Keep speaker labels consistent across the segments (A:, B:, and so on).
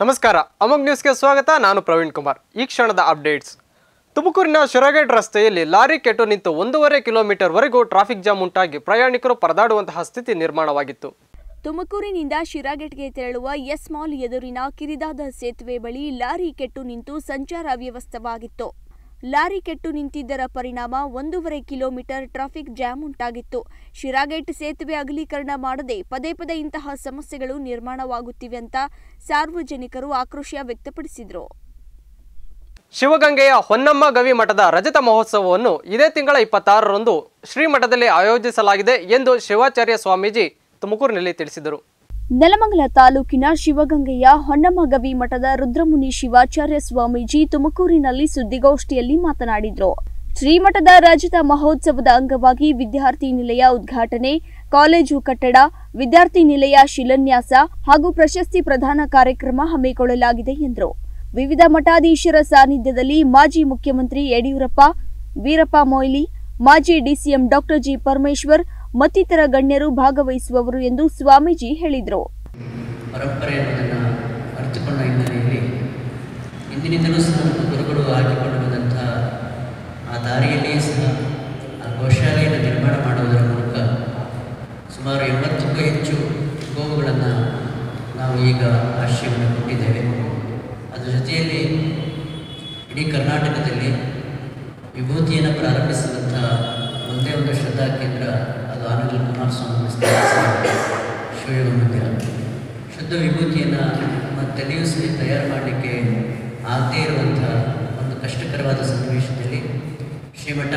A: ನಮಸ್ಕಾರ ಅಮೋಗ್ ನ್ಯೂಸ್ಗೆ ಸ್ವಾಗತ ನಾನು ಪ್ರವೀಣ್ ಕುಮಾರ್ ಈ ಕ್ಷಣದ ಅಪ್ಡೇಟ್ಸ್ ತುಮಕೂರಿನ ಶಿರಗೇಟ್ ರಸ್ತೆಯಲ್ಲಿ ಲಾರಿ ಕೆಟ್ಟು ನಿಂತು ಒಂದೂವರೆ ಕಿಲೋಮೀಟರ್ವರೆಗೂ ಟ್ರಾಫಿಕ್ ಜಾಮ್ ಉಂಟಾಗಿ ಪ್ರಯಾಣಿಕರು ಪರದಾಡುವಂತಹ ಸ್ಥಿತಿ ನಿರ್ಮಾಣವಾಗಿತ್ತು
B: ತುಮಕೂರಿನಿಂದ ಶಿರಾಗೆಟ್ಗೆ ತೆರಳುವ ಎಸ್ ಮಾಲ್ ಎದುರಿನ ಕಿರಿದಾದ ಸೇತುವೆ ಬಳಿ ಲಾರಿ ಕೆಟ್ಟು ನಿಂತು ಸಂಚಾರ ಅವ್ಯವಸ್ಥವಾಗಿತ್ತು ಲಾರಿ ಕೆಟ್ಟು ನಿಂತಿದ್ದರ ಪರಿಣಾಮ ಒಂದೂವರೆ ಕಿಲೋಮೀಟರ್ ಟ್ರಾಫಿಕ್ ಜಾಮ್ ಉಂಟಾಗಿತ್ತು ಶಿರಾಗೇಟ್ ಸೇತುವೆ ಅಗಲೀಕರಣ ಮಾಡದೆ ಪದೇ ಪದೇ ಇಂತಹ ಸಮಸ್ಯೆಗಳು ನಿರ್ಮಾಣವಾಗುತ್ತಿವೆ ಅಂತ ಸಾರ್ವಜನಿಕರು ಆಕ್ರೋಶ ವ್ಯಕ್ತಪಡಿಸಿದರು
A: ಶಿವಗಂಗೆಯ ಹೊನ್ನಮ್ಮ ಗವಿ ಮಠದ ರಜತ ಮಹೋತ್ಸವವನ್ನು ಇದೇ ತಿಂಗಳ ಇಪ್ಪತ್ತಾರರಂದು ಶ್ರೀಮಠದಲ್ಲಿ ಆಯೋಜಿಸಲಾಗಿದೆ ಎಂದು ಶಿವಾಚಾರ್ಯ ಸ್ವಾಮೀಜಿ ತುಮಕೂರಿನಲ್ಲಿ ತಿಳಿಸಿದರು
B: ನೆಲಮಂಗಲ ತಾಲೂಕಿನ ಶಿವಗಂಗೆಯ ಹೊನ್ನಮಗವಿ ಮಠದ ರುದ್ರಮುನಿ ಶಿವಾಚಾರ್ಯ ಸ್ವಾಮೀಜಿ ತುಮಕೂರಿನಲ್ಲಿ ಸುದ್ದಿಗೋಷ್ಠಿಯಲ್ಲಿ ಮಾತನಾಡಿದರು ಶ್ರೀಮಠದ ರಜತ ಮಹೋತ್ಸವದ ಅಂಗವಾಗಿ ವಿದ್ಯಾರ್ಥಿ ನಿಲಯ ಉದ್ಘಾಟನೆ ಕಾಲೇಜು ಕಟ್ಟಡ ವಿದ್ಯಾರ್ಥಿ ನಿಲಯ ಶಿಲಾನ್ಯಾಸ ಹಾಗೂ ಪ್ರಶಸ್ತಿ ಪ್ರದಾನ ಕಾರ್ಯಕ್ರಮ ಹಮ್ಮಿಕೊಳ್ಳಲಾಗಿದೆ ಎಂದರು ವಿವಿಧ ಮಠಾಧೀಶರ ಸಾನ್ನಿಧ್ಯದಲ್ಲಿ ಮಾಜಿ ಮುಖ್ಯಮಂತ್ರಿ ಯಡಿಯೂರಪ್ಪ ವೀರಪ್ಪ ಮೊಯ್ಲಿ ಮಾಜಿ ಡಿಸಿಎಂ ಡಾಕ್ಟರ್ ಜಿ ಪರಮೇಶ್ವರ್ ಮತ್ತಿತರ ಗಣ್ಯರು ಭಾಗವಹಿಸುವವರು ಎಂದು ಸ್ವಾಮೀಜಿ ಹೇಳಿದರು
C: ಪರಂಪರೆ ಅನ್ನೋದನ್ನು ಅರಿತುಕೊಂಡ ಹಿನ್ನೆಲೆಯಲ್ಲಿ ಇಂದಿನಿಂದಲೂ ಸಹ ನಮ್ಮ ಗುರುಗಳು ಹಾಕಿಕೊಂಡು ಬಂದಂಥ ಆ ದಾರಿಯಲ್ಲಿಯೇ ಸಹ ಆ ಗೋಶಾಲೆಯನ್ನು ನಿರ್ಮಾಣ ಮಾಡುವುದರ ಮೂಲಕ ಸುಮಾರು ಎಂಬತ್ತಕ್ಕೂ ಹೆಚ್ಚು ಗೋವುಗಳನ್ನು ನಾವು ಈಗ ಆಶ್ರಯವನ್ನು ಕೊಟ್ಟಿದ್ದೇವೆ ಅದರ ಜೊತೆಯಲ್ಲಿ ಇಡೀ ಕರ್ನಾಟಕದಲ್ಲಿ ವಿಭೂತಿಯನ್ನು ಪ್ರಾರಂಭಿಸಿದಂಥ ಒಂದೇ ಒಂದು ಶ್ರದ್ಧಾ ಕೇಂದ್ರ ಅದು ಆನಂದ ಕುಮಾರಸ್ವಾಮಿ ಶಿವಯೋಗ ಮಂದಿರ ಶುದ್ಧ ವಿಭೂತಿಯನ್ನು ನಮ್ಮ ತಲೆಯೂ ಸಹ ತಯಾರು ಮಾಡಲಿಕ್ಕೆ ಆಗದೇ ಇರುವಂಥ ಒಂದು ಕಷ್ಟಕರವಾದ ಸನ್ನಿವೇಶದಲ್ಲಿ ಶ್ರೀಮಠ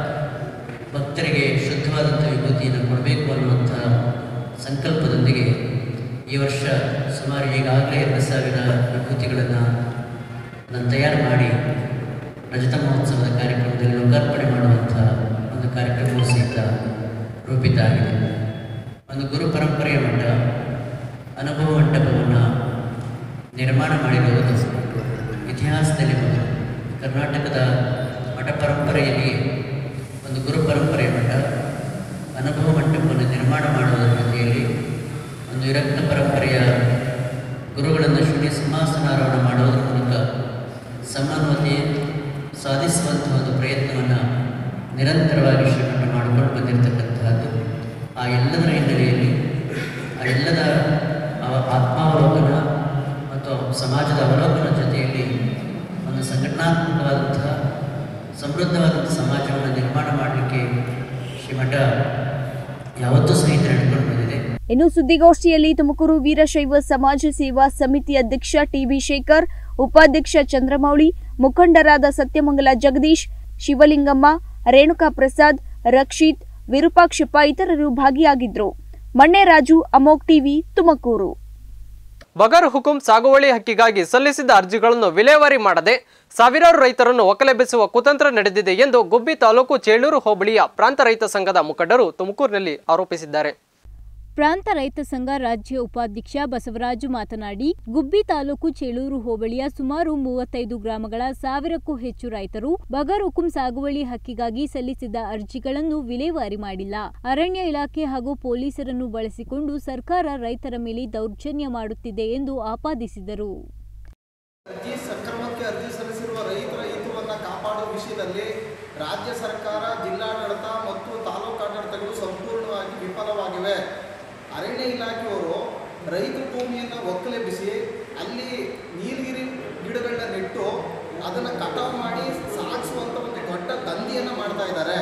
C: ಭಕ್ತರಿಗೆ ಶುದ್ಧವಾದಂಥ ವಿಭೂತಿಯನ್ನು ಕೊಡಬೇಕು ಅನ್ನುವಂಥ ಸಂಕಲ್ಪದೊಂದಿಗೆ ಈ ವರ್ಷ ಸುಮಾರು ಈಗಾಗಲೇ ಎರಡು ಸಾವಿರ ವಿಭೂತಿಗಳನ್ನು ನಾನು ತಯಾರು ಮಾಡಿ ರಜತ ಮಹೋತ್ಸವದ ಕಾರ್ಯಕ್ರಮದಲ್ಲಿ ಲೋಕಾರ್ಪಣೆ ಮಾಡುವಂಥ ಒಂದು ಕಾರ್ಯಕ್ರಮವೂ ಸಹಿತ ರೂಪಿತ ಆಗಿದೆ ಒಂದು ಗುರು ಪರಂಪರೆಯ ಮಠ ಅನುಭವ ಮಂಟಪವನ್ನು ನಿರ್ಮಾಣ ಮಾಡಿರುವುದು ಇತಿಹಾಸದಲ್ಲಿ ಮೊದಲು ಕರ್ನಾಟಕದ ಮಠ ಪರಂಪರೆಯಲ್ಲಿ ಒಂದು ಗುರು ಪರಂಪರೆಯ ಮಠ ಅನುಭವ ಮಂಟಪವನ್ನು ನಿರ್ಮಾಣ ಮಾಡುವುದರ ಜೊತೆಯಲ್ಲಿ ಒಂದು ವಿರಕ್ತ ಪರಂಪರೆಯ ಗುರುಗಳನ್ನು ಶೂನ್ಯ ಸಿಂಹಾಸನಾರೋಹಣ ಮಾಡುವುದರ ಮೂಲಕ ಸಮಾನತೆ ಸಾಧಿಸುವಂಥ ಒಂದು ಪ್ರಯತ್ನವನ್ನು ನಿರಂತರವಾಗಿ ಶ್ರೀಮಠ ಮಾಡಿಕೊಂಡು ಬಂದಿರತಕ್ಕಂತಹದ್ದು ಆ ಎಲ್ಲದರ ಹಿನ್ನೆಲೆಯಲ್ಲಿ ಆ ಎಲ್ಲದ ಅವ- ಆತ್ಮಾವಲೋಕನ ಮತ್ತು ಸಮಾಜದ ಅವಲೋಕನ ಜೊತೆಯಲ್ಲಿ ಒಂದು ಸಂಘಟನಾತ್ಮಕವಾದಂತಹ ಸಮೃದ್ಧವಾದಂಥ ಸಮಾಜವನ್ನು ನಿರ್ಮಾಣ ಮಾಡಲಿಕ್ಕೆ ಶ್ರೀಮಠ ಯಾವತ್ತೂ ಸಹಿತ ನಡ್ಕೊಂಡು ಬಂದಿದೆ
B: ಇನ್ನು ಸುದ್ದಿಗೋಷ್ಠಿಯಲ್ಲಿ ತುಮಕೂರು ವೀರಶೈವ ಸಮಾಜ ಸೇವಾ ಸಮಿತಿ ಅಧ್ಯಕ್ಷ ಟಿಬಿ ಶೇಖರ್ ಉಪಾಧ್ಯಕ್ಷ ಚಂದ್ರಮೌಳಿ ಮುಖಂಡರಾದ ಸತ್ಯಮಂಗಲ ಜಗದೀಶ್ ಶಿವಲಿಂಗಮ್ಮ ರೇಣುಕಾ ಪ್ರಸಾದ್ ರಕ್ಷಿತ್ ವಿರೂಪಾಕ್ಷಪ್ಪ ಇತರರು ಭಾಗಿಯಾಗಿದ್ರು ಮಣ್ಣೆರಾಜು ಅಮೋಕ್ ಟಿವಿ ತುಮಕೂರು
A: ಬಗರ್ ಹುಕುಂ ಸಾಗುವಳಿ ಹಕ್ಕಿಗಾಗಿ ಸಲ್ಲಿಸಿದ್ದ ಅರ್ಜಿಗಳನ್ನು ವಿಲೇವಾರಿ ಮಾಡದೆ ಸಾವಿರಾರು ರೈತರನ್ನು ಒಕ್ಕಲೆಬ್ಬಿಸುವ ಕುತಂತ್ರ ನಡೆದಿದೆ ಎಂದು ಗುಬ್ಬಿ ತಾಲೂಕು ಚೇಳೂರು ಹೋಬಳಿಯ ಪ್ರಾಂತ ರೈತ ಸಂಘದ ಮುಖಂಡರು ತುಮಕೂರಿನಲ್ಲಿ ಆರೋಪಿಸಿದ್ದಾರೆ
D: ಪ್ರಾಂತ ರೈತ ಸಂಘ ರಾಜ್ಯ ಉಪಾಧ್ಯಕ್ಷ ಬಸವರಾಜು ಮಾತನಾಡಿ ಗುಬ್ಬಿ ತಾಲೂಕು ಚೇಳೂರು ಹೋಬಳಿಯ ಸುಮಾರು ಮೂವತ್ತೈದು ಗ್ರಾಮಗಳ ಸಾವಿರಕ್ಕೂ ಹೆಚ್ಚು ರೈತರು ಬಗರ್ ಹುಕುಂ ಸಾಗುವಳಿ ಹಕ್ಕಿಗಾಗಿ ಸಲ್ಲಿಸಿದ್ದ ಅರ್ಜಿಗಳನ್ನು ವಿಲೇವಾರಿ ಮಾಡಿಲ್ಲ ಅರಣ್ಯ ಇಲಾಖೆ ಹಾಗೂ ಪೊಲೀಸರನ್ನು ಬಳಸಿಕೊಂಡು ಸರ್ಕಾರ ರೈತರ ಮೇಲೆ ದೌರ್ಜನ್ಯ ಮಾಡುತ್ತಿದೆ ಎಂದು ಆಪಾದಿಸಿದರು
E: ಅರ್ಜಿ ಸಕ್ರಮಕ್ಕೆ ಅರ್ಜಿ ಸಲ್ಲಿಸಿರುವ ರೈತರ ಹಿತವನ್ನು ಕಾಪಾಡುವ ವಿಷಯದಲ್ಲಿ ರಾಜ್ಯ ಸರ್ಕಾರ ಜಿಲ್ಲಾಡಳಿತ ಮತ್ತು ತಾಲೂಕಾಡಳಿತಗಳು ಸಂಪೂರ್ಣವಾಗಿ ವಿಫಲವಾಗಿವೆ ಅರಣ್ಯ ಇಲಾಖೆಯವರು ರೈತರ ಭೂಮಿಯನ್ನು ಒಕ್ಕಲೆಬ್ಬಿಸಿ ಅಲ್ಲಿ ನೀಲಗಿರಿ ಗಿಡಗಳನ್ನ ನೆಟ್ಟು ಅದನ್ನು ಕಟಾವು ಮಾಡಿ ಸಾಗಿಸುವಂಥ ಒಂದು ದೊಡ್ಡ ದಂಧೆಯನ್ನು ಮಾಡ್ತಾ ಇದ್ದಾರೆ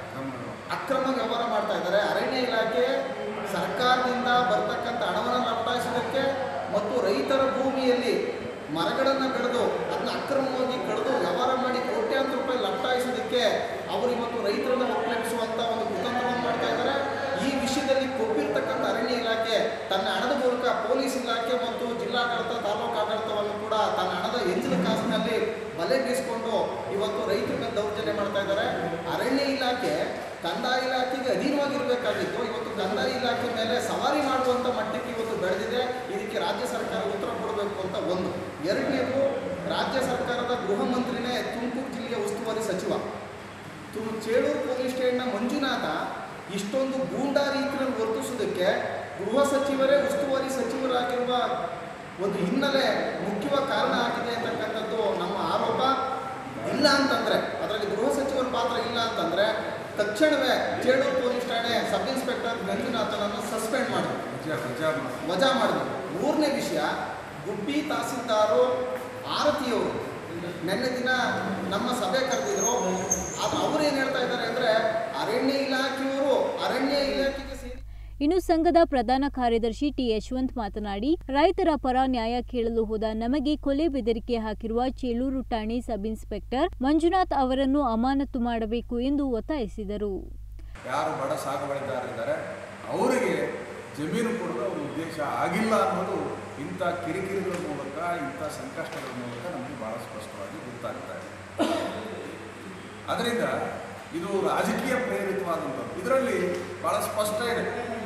E: ಅಕ್ರಮ ವ್ಯವಹಾರ ಮಾಡ್ತಾ ಇದ್ದಾರೆ ಅರಣ್ಯ ಇಲಾಖೆ ಸರ್ಕಾರದಿಂದ ಬರ್ತಕ್ಕಂಥ ಹಣವನ್ನು ಲಪಟಾಯಿಸೋದಕ್ಕೆ ಮತ್ತು ರೈತರ ಭೂಮಿಯಲ್ಲಿ ಮರಗಳನ್ನು ಬೆಳೆದು ಅದನ್ನ ಅಕ್ರಮವಾಗಿ ಕಡಿದು ವ್ಯವಹಾರ ಮಾಡಿ ಕೋಟ್ಯಾಂತರ ರೂಪಾಯಿ ಲಪಟಾಯಿಸೋದಕ್ಕೆ ಅವರು ಇವತ್ತು ರೈತರನ್ನ ಒಕ್ಕಲೆಬ್ಬಿಸುವಂಥ ಒಂದು ಕುತಂತ್ರವನ್ನು ಮಾಡ್ತಾ ಇದ್ದಾರೆ ಈ ವಿಷಯದಲ್ಲಿ ಕೊಬ್ಬಿರ್ತಕ್ಕಂಥ ಅರಣ್ಯ ಇಲಾಖೆ ತನ್ನ ಹಣದ ಮೂಲಕ ಪೊಲೀಸ್ ಇಲಾಖೆ ಮತ್ತು ಜಿಲ್ಲಾಡಳಿತ ತಾಲೂಕಾಡಳಿತವನ್ನು ಕೂಡ ತನ್ನ ಹಣದ ಎಂಜಿನ ಕಾಸಿನಲ್ಲಿ ಬಲೆ ಬೀಸಿಕೊಂಡು ಇವತ್ತು ರೈತರ ಮೇಲೆ ದೌರ್ಜನ್ಯ ಮಾಡ್ತಾ ಇದ್ದಾರೆ ಅರಣ್ಯ ಇಲಾಖೆ ಕಂದಾಯ ಇಲಾಖೆಗೆ ಅಧೀನವಾಗಿರಬೇಕಾಗಿತ್ತು ಇವತ್ತು ಕಂದಾಯ ಇಲಾಖೆ ಮೇಲೆ ಸವಾರಿ ಮಾಡುವಂಥ ಮಟ್ಟಕ್ಕೆ ಇವತ್ತು ಬೆಳೆದಿದೆ ಇದಕ್ಕೆ ರಾಜ್ಯ ಸರ್ಕಾರ ಉತ್ತರ ಕೊಡಬೇಕು ಅಂತ ಒಂದು ಎರಡನೇದು ರಾಜ್ಯ ಸರ್ಕಾರದ ಗೃಹ ಮಂತ್ರಿನೇ ತುಮಕೂರು ಜಿಲ್ಲೆಯ ಉಸ್ತುವಾರಿ ಸಚಿವ ತುಮ್ ಚೇಳೂರು ಪೊಲೀಸ್ ಸ್ಟೇಷನ್ನ ಮಂಜುನಾಥ ಇಷ್ಟೊಂದು ಗೂಂಡಾ ರೀತಿಯಲ್ಲಿ ವರ್ತಿಸೋದಕ್ಕೆ ಗೃಹ ಸಚಿವರೇ ಉಸ್ತುವಾರಿ ಸಚಿವರಾಗಿರುವ ಒಂದು ಹಿನ್ನೆಲೆ ಮುಖ್ಯವಾದ ಕಾರಣ ಆಗಿದೆ ಅಂತಕ್ಕಂಥದ್ದು ನಮ್ಮ ಆರೋಪ ಇಲ್ಲ ಅಂತಂದರೆ ಅದರಲ್ಲಿ ಗೃಹ ಸಚಿವರ ಪಾತ್ರ ಇಲ್ಲ ಅಂತಂದರೆ ತಕ್ಷಣವೇ ಚೇಳೂರು ಪೊಲೀಸ್ ಠಾಣೆ ಸಬ್ ಇನ್ಸ್ಪೆಕ್ಟರ್ ಮಂಜುನಾಥನನ್ನು ಸಸ್ಪೆಂಡ್ ಮಾಡಬೇಕು ವಜಾ ಮಾಡಬೇಕು ಮೂರನೇ ವಿಷಯ ಗುಬ್ಬಿ ತಹಸೀಲ್ದಾರು ಆರತಿಯವರು ನಿನ್ನೆ ದಿನ ನಮ್ಮ ಸಭೆ ಕರೆದಿದ್ರು ಆದ್ರೆ ಅವ್ರು ಏನು ಹೇಳ್ತಾ ಇದ್ದಾರೆ ಅಂದರೆ ಅರಣ್ಯ ಇಲಾಖೆಯವರು ಅರಣ್ಯ ಇಲಾಖೆಗೆ ಸೇರಿ
D: ಇನ್ನು ಸಂಘದ ಪ್ರಧಾನ ಕಾರ್ಯದರ್ಶಿ ಟಿ ಯಶವಂತ್ ಮಾತನಾಡಿ ರೈತರ ಪರ ನ್ಯಾಯ ಕೇಳಲು ಹೋದ ನಮಗೆ ಕೊಲೆ ಬೆದರಿಕೆ ಹಾಕಿರುವ ಚೇಳೂರು ಠಾಣೆ ಸಬ್ ಇನ್ಸ್ಪೆಕ್ಟರ್ ಮಂಜುನಾಥ್ ಅವರನ್ನು ಅಮಾನತು ಮಾಡಬೇಕು ಎಂದು ಒತ್ತಾಯಿಸಿದರು
F: ಯಾರು ಬಡ ಸಾಗುವಳಿದಾರರಿದ್ದಾರೆ ಅವರಿಗೆ ಜಮೀನು ಕೊಡೋದು ಅವ್ರ ಉದ್ದೇಶ ಆಗಿಲ್ಲ ಅನ್ನೋದು ಇಂಥ ಕಿರಿಕಿರಿಗಳ ಮೂಲಕ ಇಂಥ ಸಂಕಷ್ಟಗಳ ಮೂಲಕ ನಮಗೆ ಭಾಳ ಸ್ಪಷ್ಟವಾಗಿ ಗೊತ್ತಾಗ್ತಾ ಇದೆ ಅದರಿಂದ ಇದು ರಾಜಕೀಯ ಪ್ರೇರಿತವಾದಂಥದ್ದು ಇದರಲ್ಲಿ ಭಾಳ ಸ್ಪಷ್ಟ ಇದೆ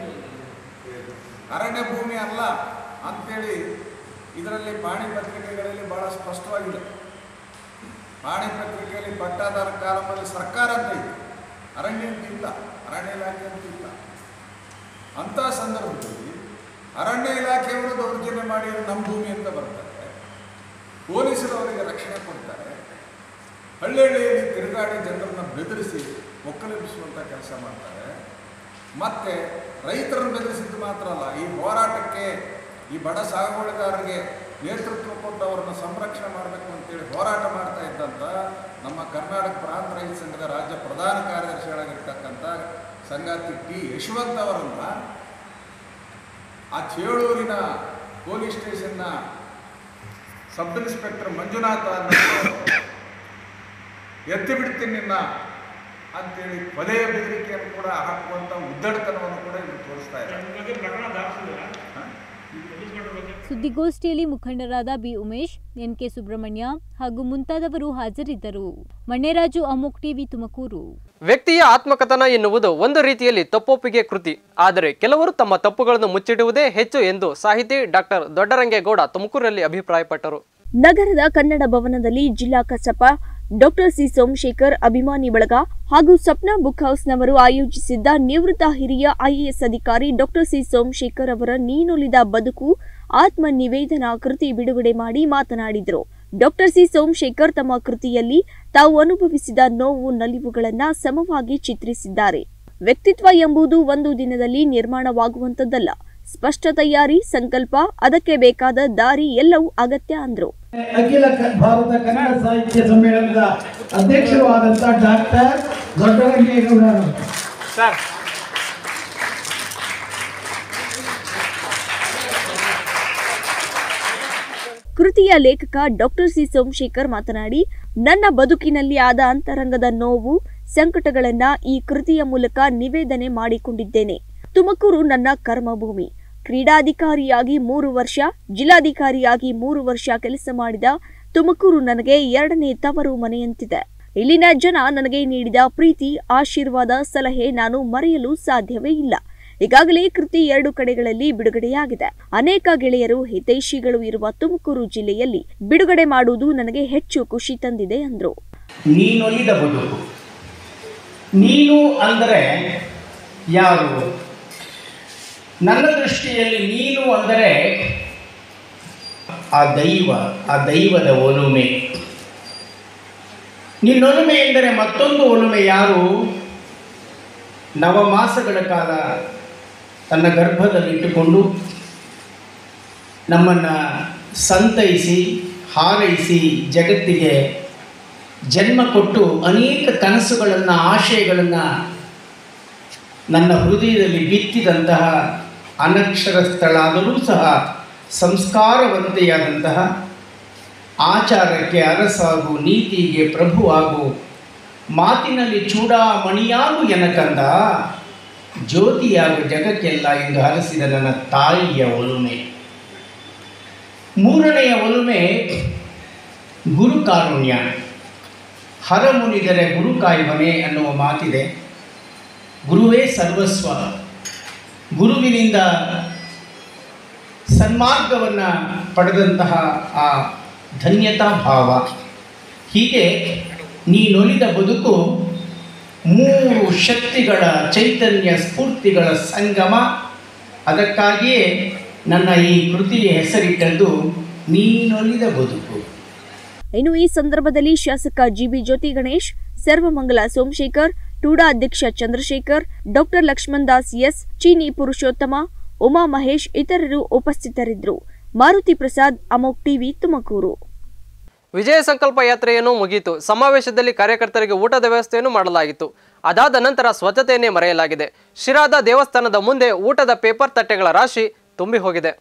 F: ಅರಣ್ಯ ಭೂಮಿ ಅಲ್ಲ ಅಂಥೇಳಿ ಇದರಲ್ಲಿ ಪಾಣಿ ಪತ್ರಿಕೆಗಳಲ್ಲಿ ಭಾಳ ಸ್ಪಷ್ಟವಾಗಿದೆ ಪಾಣಿ ಪತ್ರಿಕೆಯಲ್ಲಿ ಪಟ್ಟಾದಾರ ಕಾಲಮಲ್ಲಿ ಸರ್ಕಾರ ಅಂತ ಇದೆ ಅರಣ್ಯ ಅಂತ ಇಲ್ಲ ಅರಣ್ಯ ಇಲಾಖೆ ಅಂತ ಇಲ್ಲ ಅಂಥ ಸಂದರ್ಭದಲ್ಲಿ ಅರಣ್ಯ ಇಲಾಖೆಯವರು ದೌರ್ಜನ್ಯ ಮಾಡಿ ಇದು ನಮ್ಮ ಭೂಮಿ ಅಂತ ಬರ್ತಾರೆ ಪೊಲೀಸರು ಅವರಿಗೆ ರಕ್ಷಣೆ ಕೊಡ್ತಾರೆ ಹಳ್ಳಿ ಹಳ್ಳಿಯಲ್ಲಿ ತಿರುಗಾಡಿ ಜನರನ್ನ ಬೆದರಿಸಿ ಒಕ್ಕಲೆಬ್ಬಿಸುವಂಥ ಕೆಲಸ ಮಾಡ್ತಾರೆ ಮತ್ತು ರೈತರನ್ನು ಬೆದರಿಸಿದ್ದು ಮಾತ್ರ ಅಲ್ಲ ಈ ಹೋರಾಟಕ್ಕೆ ಈ ಬಡ ಸಾಗುವಳಿದಾರರಿಗೆ ನೇತೃತ್ವ ಕೊಟ್ಟು ಅವರನ್ನು ಸಂರಕ್ಷಣೆ ಮಾಡಬೇಕು ಅಂತೇಳಿ ಹೋರಾಟ ಮಾಡ್ತಾ ಇದ್ದಂಥ ನಮ್ಮ ಕರ್ನಾಟಕ ಪ್ರಾಂತ ರೈತ ಸಂಘದ ರಾಜ್ಯ ಪ್ರಧಾನ ಕಾರ್ಯದರ್ಶಿಗಳಾಗಿರ್ತಕ್ಕಂಥ ಸಂಗಾತಿ ಟಿ ಯಶವಂತ್ ಅವರನ್ನು ಆ ಚೇಳೂರಿನ ಪೊಲೀಸ್ ಸ್ಟೇಷನ್ನ ಸಬ್ ಇನ್ಸ್ಪೆಕ್ಟರ್ ಮಂಜುನಾಥ ಅನ್ನೋರು ಎತ್ತಿ ಬಿಡ್ತೀನಿ ನಿನ್ನ ಅಂತೇಳಿ ಕೊಲೆಯ ಬೆದರಿಕೆಯನ್ನು ಕೂಡ ಹಾಕುವಂಥ ಉದ್ದಡತನವನ್ನು ಕೂಡ ಇವರು ತೋರಿಸ್ತಾ ಇದ್ದಾರೆ ಹ?
D: ಸುದ್ದಿಗೋಷ್ಠಿಯಲ್ಲಿ ಮುಖಂಡರಾದ B Umesh N K Subramanya ಹಾಗೂ ಮುಂತಾದವರು ಹಾಜರಿದ್ದರು ಮಣ್ಣೆರಾಜು ಅಮೋಕ್ ಟಿವಿ ತುಮಕೂರು
A: ವ್ಯಕ್ತಿಯ ಆತ್ಮಕಥನ ಎನ್ನುವುದು ಒಂದು ರೀತಿಯಲ್ಲಿ ತಪ್ಪೊಪ್ಪಿಗೆ ಕೃತಿ ಆದರೆ ಕೆಲವರು ತಮ್ಮ ತಪ್ಪುಗಳನ್ನು ಮುಚ್ಚಿಡುವುದೇ ಹೆಚ್ಚು ಎಂದು ಸಾಹಿತಿ ಡಾಕ್ಟರ್ ದೊಡ್ಡರಂಗೇಗೌಡ ತುಮಕೂರಲ್ಲಿ ಅಭಿಪ್ರಾಯಪಟ್ಟರು
B: ನಗರದ ಕನ್ನಡ ಭವನದಲ್ಲಿ ಜಿಲ್ಲಾ ಕಸಪ ಡಾಕ್ಟರ್ ಸಿ ಸೋಮಶೇಖರ್ ಅಭಿಮಾನಿ ಬಳಗ ಹಾಗೂ ಸಪ್ನಾ ಬುಕ್ ಹೌಸ್ನವರು ಆಯೋಜಿಸಿದ್ದ ನಿವೃತ್ತ ಹಿರಿಯ ಐಎಎಸ್ ಅಧಿಕಾರಿ ಡಾಕ್ಟರ್ ಸಿ ಸೋಮಶೇಖರ್ ಅವರ ನೀನೊಲಿದ ಬದುಕು ಆತ್ಮ ನಿವೇದನಾ ಕೃತಿ ಬಿಡುಗಡೆ ಮಾಡಿ ಮಾತನಾಡಿದರು ಡಾಕ್ಟರ್ ಸಿ ಸೋಮಶೇಖರ್ ತಮ್ಮ ಕೃತಿಯಲ್ಲಿ ತಾವು ಅನುಭವಿಸಿದ ನೋವು ನಲಿವುಗಳನ್ನ ಸಮವಾಗಿ ಚಿತ್ರಿಸಿದ್ದಾರೆ ವ್ಯಕ್ತಿತ್ವ ಎಂಬುದು ಒಂದು ದಿನದಲ್ಲಿ ನಿರ್ಮಾಣವಾಗುವಂತದ್ದಲ್ಲ ಸ್ಪಷ್ಟ ತಯಾರಿ ಸಂಕಲ್ಪ ಅದಕ್ಕೆ ಬೇಕಾದ ದಾರಿ ಎಲ್ಲವೂ ಅಗತ್ಯ ಅಂದ್ರು
G: ಅಖಿಲ ಕ- ಭಾರತ ಕನ್ನಡ ಸಾಹಿತ್ಯ ಸಮ್ಮೇಳನದ ಅಧ್ಯಕ್ಷರು ಆದಂತ ಡಾಕ್ಟರ್ ದೊಡ್ಡರಂಗೇಗೌಡರು
B: ಕೃತಿಯ ಲೇಖಕ ಡಾಕ್ಟರ್ ಸಿ ಸೋಮಶೇಖರ್ ಮಾತನಾಡಿ ನನ್ನ ಬದುಕಿನಲ್ಲಿ ಆದ ಅಂತರಂಗದ ನೋವು ಸಂಕಟಗಳನ್ನ ಈ ಕೃತಿಯ ಮೂಲಕ ನಿವೇದನೆ ಮಾಡಿಕೊಂಡಿದ್ದೇನೆ ತುಮಕೂರು ನನ್ನ ಕರ್ಮಭೂಮಿ ಕ್ರೀಡಾಧಿಕಾರಿಯಾಗಿ ಮೂರು ವರ್ಷ ಜಿಲ್ಲಾಧಿಕಾರಿಯಾಗಿ ಮೂರು ವರ್ಷ ಕೆಲಸ ಮಾಡಿದ ತುಮಕೂರು ನನಗೆ ಎರಡನೇ ತವರು ಮನೆಯಂತಿದೆ ಇಲ್ಲಿನ ಜನ ನನಗೆ ನೀಡಿದ ಪ್ರೀತಿ ಆಶೀರ್ವಾದ ಸಲಹೆ ನಾನು ಮರೆಯಲು ಸಾಧ್ಯವೇ ಇಲ್ಲ ಈಗಾಗಲೇ ಕೃತಿ ಎರಡು ಕಡೆಗಳಲ್ಲಿ ಬಿಡುಗಡೆಯಾಗಿದೆ ಅನೇಕ ಗೆಳೆಯರು ಹಿತೈಷಿಗಳು ಇರುವ ತುಮಕೂರು ಜಿಲ್ಲೆಯಲ್ಲಿ ಬಿಡುಗಡೆ ಮಾಡುವುದು ನನಗೆ ಹೆಚ್ಚು ಖುಷಿ ತಂದಿದೆ ಅಂದ್ರು
G: ನೀನೊಲಿದ ಬದುಕು ನೀನು ಅಂದರೆ ಯಾರು ನನ್ನ ದೃಷ್ಟಿಯಲ್ಲಿ ನೀನು ಅಂದರೆ ಆ ದೈವ ಆ ದೈವದ ಒಲುಮೆ ನಿನ್ನೊಲುಮೆ ಎಂದರೆ ಮತ್ತೊಂದು ಒಲುಮೆ ಯಾರು ನವಮಾಸಗಳ ಕಾಲ ತನ್ನ ಗರ್ಭದಲ್ಲಿಟ್ಟುಕೊಂಡು ನಮ್ಮನ್ನು ಸಂತೈಸಿ ಹಾರೈಸಿ ಜಗತ್ತಿಗೆ ಜನ್ಮ ಕೊಟ್ಟು ಅನೇಕ ಕನಸುಗಳನ್ನು ಆಶಯಗಳನ್ನು ನನ್ನ ಹೃದಯದಲ್ಲಿ ಬಿತ್ತಿದಂತಹ ಅನಕ್ಷರಸ್ಥಳಾದರೂ ಸಹ ಸಂಸ್ಕಾರವಂತೆಯಾದಂತಹ ಆಚಾರಕ್ಕೆ ಅರಸಾಗು ನೀತಿಗೆ ಪ್ರಭುವಾಗು ಮಾತಿನಲ್ಲಿ ಚೂಡಾಮಣಿಯಾಗು ಎನಕಂದ ಜ್ಯೋತಿಯಾಗು ಜಗಕ್ಕೆಲ್ಲ ಎಂದು ಹರಸಿದ ನನ್ನ ತಾಯಿಯ ಒಲುಮೆ ಮೂರನೆಯ ಒಲುಮೆ ಗುರು ಕಾರುಣ್ಯ ಹರ ಮುನಿದರೆ ಗುರು ಕಾಯುವನೆ ಅನ್ನುವ ಮಾತಿದೆ ಗುರುವೇ ಸರ್ವಸ್ವ ಗುರುವಿನಿಂದ ಸನ್ಮಾರ್ಗವನ್ನು ಪಡೆದಂತಹ ಆ ಧನ್ಯತಾ ಭಾವ ಹೀಗೆ ನೀನೊಲಿದ ಬದುಕು ಮೂರು ಶಕ್ತಿಗಳ ಚೈತನ್ಯ ಸ್ಫೂರ್ತಿಗಳ ಸಂಗಮ ಅದಕ್ಕಾಗಿಯೇ
H: ನನ್ನ ಈ ಕೃತಿಗೆ ಹೆಸರಿಟ್ಟದ್ದು ನೀನೊಲಿದ ಬದುಕು
B: ಇನ್ನು ಈ ಸಂದರ್ಭದಲ್ಲಿ ಶಾಸಕ ಜಿಬಿ ಜ್ಯೋತಿ ಗಣೇಶ್ ಸರ್ವಮಂಗಲ ಸೋಮಶೇಖರ್ ಟೂಡಾ ಅಧ್ಯಕ್ಷ ಚಂದ್ರಶೇಖರ್ ಡಾಕ್ಟರ್ ಲಕ್ಷ್ಮಣ್ ದಾಸ್ ಎಸ್ ಚೀನಿ ಪುರುಷೋತ್ತಮ ಉಮಾ ಮಹೇಶ್ ಇತರರು ಉಪಸ್ಥಿತರಿದ್ದರು ಮಾರುತಿ ಪ್ರಸಾದ್ ಅಮೋಕ್ ಟಿವಿ ತುಮಕೂರು
A: ವಿಜಯ ಸಂಕಲ್ಪ ಯಾತ್ರೆಯನ್ನು ಮುಗಿಯಿತು ಸಮಾವೇಶದಲ್ಲಿ ಕಾರ್ಯಕರ್ತರಿಗೆ ಊಟದ ವ್ಯವಸ್ಥೆಯನ್ನು ಮಾಡಲಾಗಿತ್ತು ಅದಾದ ನಂತರ ಸ್ವಚ್ಛತೆಯನ್ನೇ ಮರೆಯಲಾಗಿದೆ ಶಿರಾದ ದೇವಸ್ಥಾನದ ಮುಂದೆ ಊಟದ ಪೇಪರ್ ತಟ್ಟೆಗಳ ರಾಶಿ ತುಂಬಿ ಹೋಗಿದೆ